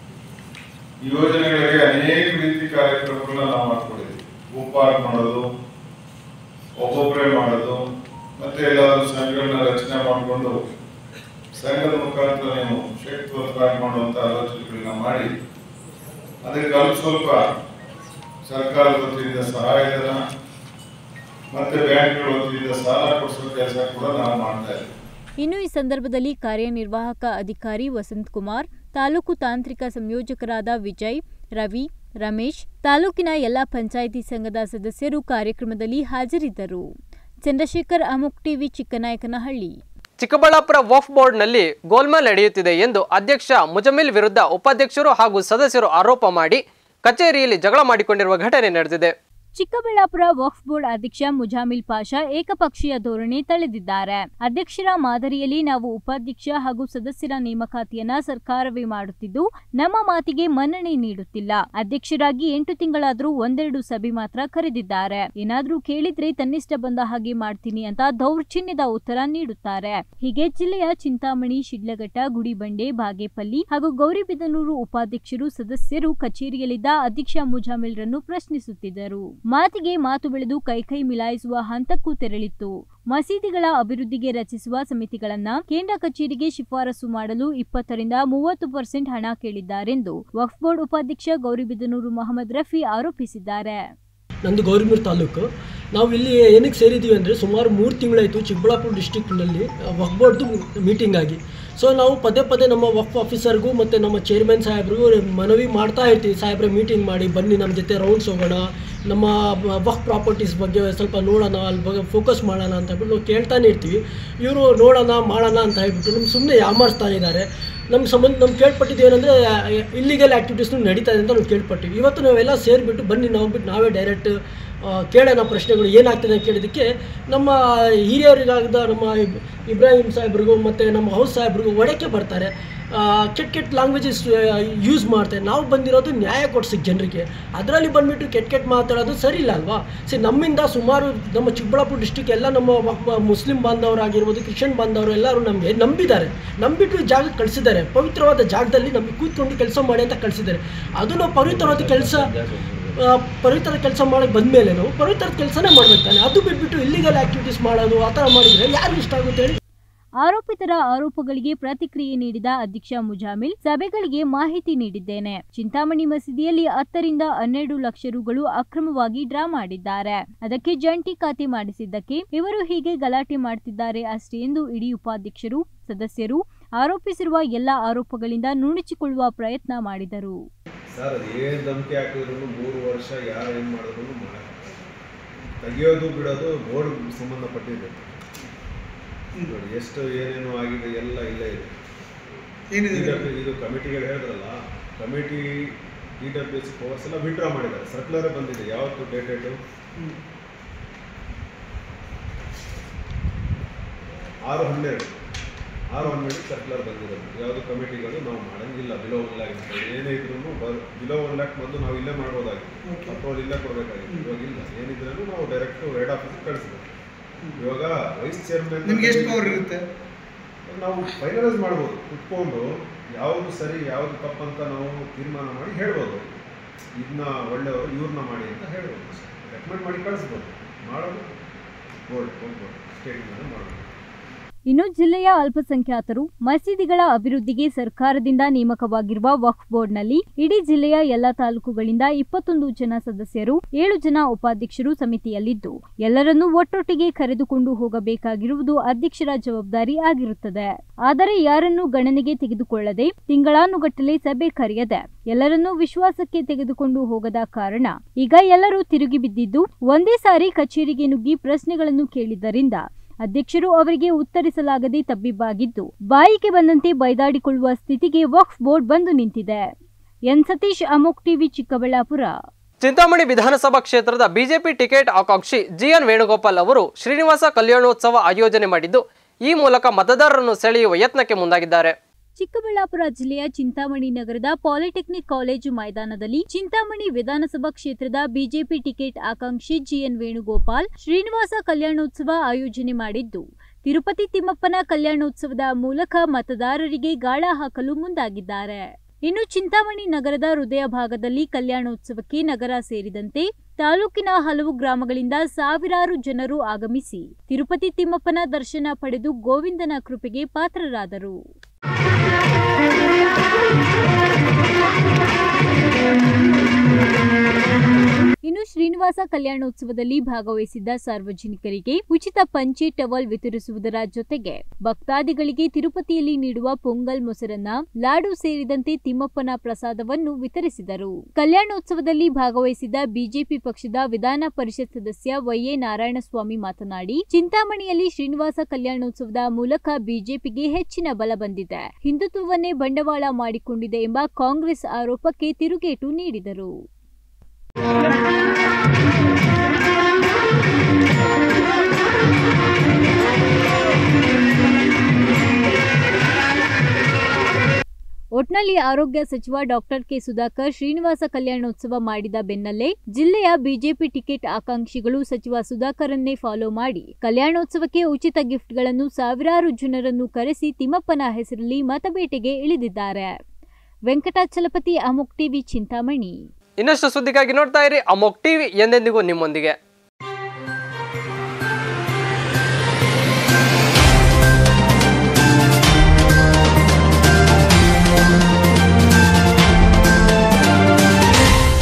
L: ಈ ಯೋಜನೆಗಳಿಗೆ ಅನೇಕ ರೀತಿ ಕಾರ್ಯಕ್ರಮಗಳನ್ನ ನಾವು ಮಾಡ್ಕೊಂಡಿದ್ವಿ ಉಪ್ಪಾರ ಮಾಡೋದು ಒಬ್ಬೊಬ್ಬರೇ ಮಾಡೋದು ಮತ್ತೆ ಎಲ್ಲಾದ್ರೂ ಸಂಘಗಳನ್ನ ರಚನೆ ಮಾಡಿಕೊಂಡು ಸಂಘದ ಮುಖಾಂತರ ನೀವು ಶಕ್ತಿವಂತರಾಗಿ ಮಾಡುವಂತ ಆಲೋಚನೆಗಳನ್ನ ಮಾಡಿ ಅದಕ್ಕೆ ಅಲ್ಪ ಸ್ವಲ್ಪ ಸರ್ಕಾರದ ವತಿಯಿಂದ ಸಹಾಯಧನ ಮತ್ತೆ ಬ್ಯಾಂಕ್ಗಳ ವತಿಯಿಂದ ಸಾಲ ಕೊಡಿಸೋ ಕೆಲಸ ಕೂಡ ನಾವು ಮಾಡ್ತಾ ಇದ್ದೀವಿ
D: ಇನ್ನು ಈ ಸಂದರ್ಭದಲ್ಲಿ ಕಾರ್ಯನಿರ್ವಾಹಕ ಅಧಿಕಾರಿ ವಸಂತ್ ಕುಮಾರ್ ತಾಲೂಕು ತಾಂತ್ರಿಕ ಸಂಯೋಜಕರಾದ ವಿಜಯ್ ರವಿ ರಮೇಶ್ ತಾಲೂಕಿನ ಎಲ್ಲ ಪಂಚಾಯಿತಿ ಸಂಘದ ಸದಸ್ಯರು ಕಾರ್ಯಕ್ರಮದಲ್ಲಿ ಹಾಜರಿದ್ದರು ಚಂದ್ರಶೇಖರ್ ಅಮುಕ್ ಟಿವಿ ಚಿಕ್ಕನಾಯಕನಹಳ್ಳಿ
A: ಚಿಕ್ಕಬಳ್ಳಾಪುರ ವಫ್ ಬೋರ್ಡ್ನಲ್ಲಿ ಗೋಲ್ಮಾಲ್ ನಡೆಯುತ್ತಿದೆ ಎಂದು ಅಧ್ಯಕ್ಷ ಮುಜಮಿಲ್ ವಿರುದ್ಧ ಉಪಾಧ್ಯಕ್ಷರು ಹಾಗೂ ಸದಸ್ಯರು ಆರೋಪ ಮಾಡಿ ಕಚೇರಿಯಲ್ಲಿ ಜಗಳ ಮಾಡಿಕೊಂಡಿರುವ ಘಟನೆ ನಡೆದಿದೆ
D: ಚಿಕ್ಕಬಳ್ಳಾಪುರ ವಕ್ಫ್ ಬೋರ್ಡ್ ಅಧ್ಯಕ್ಷ ಮುಜಾಮಿಲ್ ಪಾಷಾ ಏಕಪಕ್ಷೀಯ ಧೋರಣೆ ತಳೆದಿದ್ದಾರೆ ಅಧ್ಯಕ್ಷರ ಮಾದರಿಯಲ್ಲಿ ನಾವು ಉಪಾಧ್ಯಕ್ಷ ಹಾಗೂ ಸದಸ್ಯರ ನೇಮಕಾತಿಯನ್ನ ಸರ್ಕಾರವೇ ಮಾಡುತ್ತಿದ್ದು ನಮ್ಮ ಮಾತಿಗೆ ಮನ್ನಣೆ ನೀಡುತ್ತಿಲ್ಲ ಅಧ್ಯಕ್ಷರಾಗಿ ಎಂಟು ತಿಂಗಳಾದ್ರೂ ಒಂದೆರಡು ಸಭೆ ಮಾತ್ರ ಕರೆದಿದ್ದಾರೆ ಏನಾದ್ರೂ ಕೇಳಿದ್ರೆ ತನ್ನಿಷ್ಟ ಬಂದ ಹಾಗೆ ಮಾಡ್ತೀನಿ ಅಂತ ದೌರ್ಜನ್ಯದ ಉತ್ತರ ನೀಡುತ್ತಾರೆ ಹೀಗೆ ಜಿಲ್ಲೆಯ ಚಿಂತಾಮಣಿ ಶಿಡ್ಲಘಟ್ಟ ಗುಡಿಬಂಡೆ ಬಾಗೇಪಲ್ಲಿ ಹಾಗೂ ಗೌರಿಬಿದನೂರು ಉಪಾಧ್ಯಕ್ಷರು ಸದಸ್ಯರು ಕಚೇರಿಯಲ್ಲಿದ್ದ ಅಧ್ಯಕ್ಷ ಮುಜಾಮಿಲ್ರನ್ನು ಪ್ರಶ್ನಿಸುತ್ತಿದ್ದರು ಮಾತಿಗೆ ಮಾತು ಬೆಳೆದು ಕೈಕೈ ಮಿಲಾಯಿಸುವ ಹಂತಕ್ಕೂ ತೆರಳಿತ್ತು ಮಸೀದಿಗಳ ಅಭಿವೃದ್ಧಿಗೆ ರಚಿಸುವ ಸಮಿತಿಗಳನ್ನ ಕೇಂದ್ರ ಕಚೇರಿಗೆ ಶಿಫಾರಸು ಮಾಡಲು ಇಪ್ಪತ್ತರಿಂದ ಮೂವತ್ತು ಪರ್ಸೆಂಟ್ ಹಣ ಕೇಳಿದ್ದಾರೆಂದು ವಕ್ಫ್ ಬೋರ್ಡ್ ಉಪಾಧ್ಯಕ್ಷ ಗೌರಿಬಿದನೂರು ಮೊಹಮ್ಮದ್ ರಫಿ ಆರೋಪಿಸಿದ್ದಾರೆ
M: ನಂದು ಗೌರಿಮೂರು ತಾಲೂಕು ನಾವು ಇಲ್ಲಿ ಏನಕ್ಕೆ ಸೇರಿದ್ದೀವಿ ಅಂದರೆ ಸುಮಾರು ಮೂರು ತಿಂಗಳಾಯಿತು ಚಿಕ್ಕಬಳ್ಳಾಪುರ ಡಿಸ್ಟಿಕ್ನಲ್ಲಿ ವಕ್ಫ್ ಬೋರ್ಡ್ದು ಮೀಟಿಂಗ್ ಆಗಿ ಸೊ ನಾವು ಪದೇ ಪದೇ ನಮ್ಮ ವಕ್ಫ್ ಆಫೀಸರ್ಗೂ ಮತ್ತು ನಮ್ಮ ಚೇರ್ಮನ್ ಸಾಹೇಬ್ರಿಗೂ ಮನವಿ ಮಾಡ್ತಾ ಇರ್ತೀವಿ ಸಾಹೇಬ್ರೆ ಮೀಟಿಂಗ್ ಮಾಡಿ ಬನ್ನಿ ನಮ್ಮ ಜೊತೆ ರೌಂಡ್ಸ್ ಹೋಗೋಣ ನಮ್ಮ ವಕ್ ಪ್ರಾಪರ್ಟೀಸ್ ಬಗ್ಗೆ ಸ್ವಲ್ಪ ನೋಡೋಣ ಅಲ್ಲಿ ಬಗ್ಗೆ ಫೋಕಸ್ ಮಾಡೋಣ ಅಂತ ಹೇಳ್ಬಿಟ್ಟು ನಾವು ಕೇಳ್ತಾನೆ ಇರ್ತೀವಿ ಇವರು ನೋಡೋಣ ಮಾಡೋಣ ಅಂತ ಹೇಳ್ಬಿಟ್ಟು ನಮ್ಗೆ ಸುಮ್ಮನೆ ಯಾಮಾರಿಸ್ತಾ ಇದ್ದಾರೆ ನಮ್ಮ ಸಂಬಂಧ ನಮ್ಗೆ ಕೇಳ್ಪಟ್ಟಿದ್ದು ಏನಂದರೆ ಇಲ್ಲಿಗಲ್ ಆ್ಯಕ್ಟಿವಿಟೀಸ್ನು ನಡೀತಾ ಇದೆ ಅಂತ ನಾವು ಕೇಳ್ಪಟ್ಟಿವಿ ಇವತ್ತು ನಾವೆಲ್ಲ ಸೇರಿಬಿಟ್ಟು ಬನ್ನಿ ನಾವು ಬಿಟ್ಟು ನಾವೇ ಡೈರೆಕ್ಟ್ ಕೇಳೋಣ ಪ್ರಶ್ನೆಗಳು ಏನಾಗ್ತದೆ ಅಂತ ಕೇಳಿದ್ದಕ್ಕೆ ನಮ್ಮ ಹಿರಿಯರಿಗಾದ ನಮ್ಮ ಇಬ್- ಇಬ್ರಾಹಿಂ ಸಾಹೇಬ್ರಿಗೂ ಮತ್ತು ನಮ್ಮ ಹೌಸ್ ಸಾಹೇಬ್ರಿಗೂ ಒಡಕ್ಕೆ ಬರ್ತಾರೆ ಆ, ಕೆಟ್ಟ ಕೆಟ್ಟ ಲ್ಯಾಂಗ್ವೇಜಸ್ ಯೂಸ್ ಮಾಡ್ತಾರೆ ನಾವು ಬಂದಿರೋದು ನ್ಯಾಯ ಕೊಡ್ಸಕ್ಕೆ ಜನರಿಗೆ ಅದರಲ್ಲಿ ಬಂದುಬಿಟ್ಟು ಕೆಟ್ಟ ಕೆಟ್ಟ ಮಾತಾಡೋದು ಸರಿ ಇಲ್ಲ ಅಲ್ವಾ ಸಿ ನಮ್ಮಿಂದ ಸುಮಾರು ನಮ್ಮ ಚಿಕ್ಕಬಳ್ಳಾಪುರ ಡಿಸ್ಟಿಕ್ ಎಲ್ಲ ನಮ್ಮ ವ- ಮುಸ್ಲಿಂ ಬಾಂಧವರಾಗಿರ್ಬೋದು ಕ್ರಿಶ್ಚಿಯನ್ ಬಾಂಧವರು ಎಲ್ಲರೂ ನಮಗೆ ನಂಬಿದ್ದಾರೆ ನಂಬಿಟ್ಟು ಈ ಜಾಗಕ್ಕೆ ಕಳಿಸಿದ್ದಾರೆ ಪವಿತ್ರವಾದ ಜಾಗದಲ್ಲಿ ನಮಗೆ ಕೂತ್ಕೊಂಡು ಕೆಲಸ ಮಾಡಿ ಅಂತ ಕಳಿಸಿದ್ದಾರೆ ಅದು ನಾವು ಪವಿತ್ರವಾದ ಕೆಲಸ ಪವಿತ್ರದ ಕೆಲಸ ಮಾಡಕ್ಕೆ ಬಂದಮೇಲೆ ನಾವು ಪವಿತ್ರದ ಕೆಲಸನೇ ಮಾಡ್ಬೇಕು ತಾನೆ ಅದು ಬಿಟ್ಬಿಟ್ಟು ಇಲ್ಲಿಗಲ್ ಆ್ಯಕ್ಟಿವಿಟೀಸ್ ಮಾಡೋದು ಆ ಥರ ಮಾಡಿದರೆ ಯಾರಿಗೂ ಇಷ್ಟ ಆಗುತ್ತೆ ಹೇಳಿ
D: ಆರೋಪಿತರ ಆರೋಪಗಳಿಗೆ ಪ್ರತಿಕ್ರಿಯೆ ನೀಡಿದ ಅಧ್ಯಕ್ಷ ಮುಜಾಮಿಲ್ ಸಭೆಗಳಿಗೆ ಮಾಹಿತಿ ನೀಡಿದ್ದೇನೆ ಚಿಂತಾಮಣಿ ಮಸೀದಿಯಲ್ಲಿ ಹತ್ತರಿಂದ ಹನ್ನೆರಡು ಲಕ್ಷ ರುಗಳು ಅಕ್ರಮವಾಗಿ ಡ್ರಾ ಮಾಡಿದ್ದಾರೆ ಅದಕ್ಕೆ ಜಂಟಿ ಖಾತೆ ಮಾಡಿಸಿದ್ದಕ್ಕೆ ಇವರು ಹೀಗೆ ಗಲಾಟೆ ಮಾಡ್ತಿದ್ದಾರೆ ಅಷ್ಟೇ ಎಂದು ಇಡೀ ಉಪಾಧ್ಯಕ್ಷರು ಸದಸ್ಯರು ಆರೋಪಿಸಿರುವ ಎಲ್ಲ ಆರೋಪಗಳಿಂದ ನುಣುಚಿಕೊಳ್ಳುವ ಪ್ರಯತ್ನ ಮಾಡಿದರು
N: ಸರ್ ಅದು ಏನು ಧಮಕಿ ಹಾಕಿದ್ರು ಮೂರು ವರ್ಷ ಯಾರು ಏನು ಮಾಡಿದ್ರು ಮಾಡಕ್ಕೆ ತೆಗಿಯೋದು ಬಿಡೋದು ಬೋರ್ಡ್ ಸಂಬಂಧಪಟ್ಟಿದೆ ನೋಡಿ ಎಷ್ಟು ಏನೇನು ಆಗಿದೆ ಎಲ್ಲ ಇಲ್ಲೇ ಇದೆ
O: ಏನಿದೆ?
N: ಈ ಡಬ್ಲ್ಯೂ- ಇದು ಕಮಿಟಿಗಳು ಹೇಳಿದ್ರಲ್ಲ committee E W S powers ಎಲ್ಲ ವಿಡ್ರಾ ಮಾಡಿದ್ದಾರೆ ಸರ್ಕ್ಯುಲರ್ ಬಂದಿದೆ ಯಾವತ್ತು ಡೇಟೆಡು ಆರು ಹನ್ನೆರಡು ಆರು ಹನ್ನೆರಡು ಸರ್ಕ್ಯುಲರ್ ಬಂದಿರೋದು ಯಾವುದು ಕಮಿಟಿಗಳು ನಾವು ಮಾಡಂಗಿಲ್ಲ ಬಿಲೋ ಒನ್ ಲ್ಯಾಕ್ ಅಂತ ಹೇಳಿ. ಏನೇ ಇದ್ರೂ ಬಿಲೋ ಒನ್ ಲ್ಯಾಕ್ ಮೊದಲು ನಾವು ಇಲ್ಲೇ ಮಾಡ್ಬೋದಾಗಿತ್ತು ಅಪ್ರೋಲ್ ಇಲ್ಲೇ ಕೊಡಬೇಕಾಗಿತ್ತು ಇವಾಗ ಇಲ್ಲ ಏನಿದ್ರೂ ನಾವು ಡೈರೆಕ್ಟ್ ಹೆಡ್ ಆಫೀಸ್ ಕಳಿಸ್ಬೇಕು ಇವಾಗ ವೈಸ್ ಚೇರ್ಮನ್
O: ನಿಮ್ಗೆ ಎಷ್ಟು ಪವರ್ ಇರುತ್ತೆ
N: ನಾವು ಫೈನಲೈಸ್ ಮಾಡ್ಬೋದು ಕುತ್ಕೊಂಡು ಯಾವುದು ಸರಿ ಯಾವುದು ತಪ್ಪಂತ ನಾವು ತೀರ್ಮಾನ ಮಾಡಿ ಹೇಳ್ಬೋದು ಇದನ್ನ ಒಳ್ಳೆಯವರು ಇವ್ರನ್ನ ಮಾಡಿ ಅಂತ ಹೇಳ್ಬೋದು ರೆಕಮೆಂಡ್ ಮಾಡಿ ಕಳಿಸ್ಬೋದು ಮಾಡೋದು ಬೋರ್ಡ್ ಹೋಗ್ಬೋದು ಸ್ಟೇಟಿಂದ ಮಾಡೋದು
D: ಇನ್ನು ಜಿಲ್ಲೆಯ ಅಲ್ಪಸಂಖ್ಯಾತರು ಮಸೀದಿಗಳ ಅಭಿವೃದ್ಧಿಗೆ ಸರ್ಕಾರದಿಂದ ನೇಮಕವಾಗಿರುವ ವಕ್ಫ್ ಬೋರ್ಡ್ನಲ್ಲಿ ಇಡೀ ಜಿಲ್ಲೆಯ ಎಲ್ಲ ತಾಲೂಕುಗಳಿಂದ ಇಪ್ಪತ್ತೊಂದು ಜನ ಸದಸ್ಯರು ಏಳು ಜನ ಉಪಾಧ್ಯಕ್ಷರು ಸಮಿತಿಯಲ್ಲಿದ್ದು ಎಲ್ಲರನ್ನೂ ಒಟ್ಟೊಟ್ಟಿಗೆ ಕರೆದುಕೊಂಡು ಹೋಗಬೇಕಾಗಿರುವುದು ಅಧ್ಯಕ್ಷರ ಜವಾಬ್ದಾರಿ ಆಗಿರುತ್ತದೆ ಆದರೆ ಯಾರನ್ನೂ ಗಣನೆಗೆ ತೆಗೆದುಕೊಳ್ಳದೆ ತಿಂಗಳಾನುಗಟ್ಟಲೆ ಸಭೆ ಕರೆಯದೆ ಎಲ್ಲರನ್ನೂ ವಿಶ್ವಾಸಕ್ಕೆ ತೆಗೆದುಕೊಂಡು ಹೋಗದ ಕಾರಣ ಈಗ ಎಲ್ಲರೂ ತಿರುಗಿ ಬಿದ್ದಿದ್ದು ಒಂದೇ ಸಾರಿ ಕಚೇರಿಗೆ ನುಗ್ಗಿ ಪ್ರಶ್ನೆಗಳನ್ನು ಕೇಳಿದ್ದರಿಂದ ಅಧ್ಯಕ್ಷರು ಅವರಿಗೆ ಉತ್ತರಿಸಲಾಗದೆ ತಬ್ಬಿಬ್ಬಾಗಿದ್ದು ಬಾಯಿಗೆ ಬಂದಂತೆ ಬೈದಾಡಿಕೊಳ್ಳುವ ಸ್ಥಿತಿಗೆ ವಕ್ಫ್ ಬೋರ್ಡ್ ಬಂದು ನಿಂತಿದೆ ಎನ್ ಸತೀಶ್ ಅಮೋಕ್ ಟಿವಿ ಚಿಕ್ಕಬಳ್ಳಾಪುರ
A: ಚಿಂತಾಮಣಿ ವಿಧಾನಸಭಾ ಕ್ಷೇತ್ರದ ಬಿಜೆಪಿ ಟಿಕೆಟ್ ಆಕಾಂಕ್ಷಿ ಜಿಎನ್ ವೇಣುಗೋಪಾಲ್ ಅವರು ಶ್ರೀನಿವಾಸ ಕಲ್ಯಾಣೋತ್ಸವ ಆಯೋಜನೆ ಮಾಡಿದ್ದು ಈ ಮೂಲಕ ಮತದಾರರನ್ನು ಸೆಳೆಯುವ ಯತ್ನಕ್ಕೆ ಮುಂದಾಗಿದ್ದಾರೆ
D: ಚಿಕ್ಕಬಳ್ಳಾಪುರ ಜಿಲ್ಲೆಯ ಚಿಂತಾಮಣಿ ನಗರದ ಪಾಲಿಟೆಕ್ನಿಕ್ ಕಾಲೇಜು ಮೈದಾನದಲ್ಲಿ ಚಿಂತಾಮಣಿ ವಿಧಾನಸಭಾ ಕ್ಷೇತ್ರದ ಬಿಜೆಪಿ ಟಿಕೆಟ್ ಆಕಾಂಕ್ಷಿ ಜಿಎನ್ ವೇಣುಗೋಪಾಲ್ ಶ್ರೀನಿವಾಸ ಕಲ್ಯಾಣೋತ್ಸವ ಆಯೋಜನೆ ಮಾಡಿದ್ದು ತಿರುಪತಿ ತಿಮ್ಮಪ್ಪನ ಕಲ್ಯಾಣೋತ್ಸವದ ಮೂಲಕ ಮತದಾರರಿಗೆ ಗಾಳ ಹಾಕಲು ಮುಂದಾಗಿದ್ದಾರೆ ಇನ್ನು ಚಿಂತಾಮಣಿ ನಗರದ ಹೃದಯ ಭಾಗದಲ್ಲಿ ಕಲ್ಯಾಣೋತ್ಸವಕ್ಕೆ ನಗರ ಸೇರಿದಂತೆ ತಾಲೂಕಿನ ಹಲವು ಗ್ರಾಮಗಳಿಂದ ಸಾವಿರಾರು ಜನರು ಆಗಮಿಸಿ ತಿರುಪತಿ ತಿಮ್ಮಪ್ಪನ ದರ್ಶನ ಪಡೆದು ಗೋವಿಂದನ ಕೃಪೆಗೆ ಪಾತ್ರರಾದರು ಇನ್ನು ಶ್ರೀನಿವಾಸ ಕಲ್ಯಾಣೋತ್ಸವದಲ್ಲಿ ಭಾಗವಹಿಸಿದ್ದ ಸಾರ್ವಜನಿಕರಿಗೆ ಉಚಿತ ಪಂಚೆ ಟವಲ್ ವಿತರಿಸುವುದರ ಜೊತೆಗೆ ಭಕ್ತಾದಿಗಳಿಗೆ ತಿರುಪತಿಯಲ್ಲಿ ನೀಡುವ ಪೊಂಗಲ್ ಮೊಸರನ್ನ ಲಾಡು ಸೇರಿದಂತೆ ತಿಮ್ಮಪ್ಪನ ಪ್ರಸಾದವನ್ನು ವಿತರಿಸಿದರು ಕಲ್ಯಾಣೋತ್ಸವದಲ್ಲಿ ಭಾಗವಹಿಸಿದ್ದ ಬಿಜೆಪಿ ಪಕ್ಷದ ವಿಧಾನ ಪರಿಷತ್ ಸದಸ್ಯ ವೈಎ ನಾರಾಯಣಸ್ವಾಮಿ ಮಾತನಾಡಿ ಚಿಂತಾಮಣಿಯಲ್ಲಿ ಶ್ರೀನಿವಾಸ ಕಲ್ಯಾಣೋತ್ಸವದ ಮೂಲಕ ಬಿಜೆಪಿಗೆ ಹೆಚ್ಚಿನ ಬಲ ಬಂದಿದೆ ಹಿಂದುತ್ವವನ್ನೇ ಬಂಡವಾಳ ಮಾಡಿಕೊಂಡಿದೆ ಎಂಬ ಕಾಂಗ್ರೆಸ್ ಆರೋಪಕ್ಕೆ ತಿರುಗೇಟು ನೀಡಿದರು ಒಟ್ನಲ್ಲಿ ಆರೋಗ್ಯ ಸಚಿವ ಡಾಕ್ಟರ್ ಕೆ ಸುಧಾಕರ್ ಶ್ರೀನಿವಾಸ ಕಲ್ಯಾಣೋತ್ಸವ ಮಾಡಿದ ಬೆನ್ನಲ್ಲೇ ಜಿಲ್ಲೆಯ ಬಿಜೆಪಿ ಟಿಕೆಟ್ ಆಕಾಂಕ್ಷಿಗಳು ಸಚಿವ ಸುಧಾಕರನ್ನೇ ಫಾಲೋ ಮಾಡಿ ಕಲ್ಯಾಣೋತ್ಸವಕ್ಕೆ ಉಚಿತ ಗಿಫ್ಟ್ಗಳನ್ನು ಸಾವಿರಾರು ಜನರನ್ನು ಕರೆಸಿ ತಿಮ್ಮಪ್ಪನ ಹೆಸರಲ್ಲಿ ಮತಬೇಟೆಗೆ ಇಳಿದಿದ್ದಾರೆ ವೆಂಕಟಾಚಲಪತಿ ಅಮುಕ್ ಟಿವಿ ಚಿಂತಾಮಣಿ
A: ಇನ್ನಷ್ಟು ಸುದ್ದಿಗಾಗಿ ನೋಡ್ತಾ ಇರಿ ಅಮೋಕ್ ಟಿವಿ ಎಂದೆಂದಿಗೂ ನಿಮ್ಮೊಂದಿಗೆ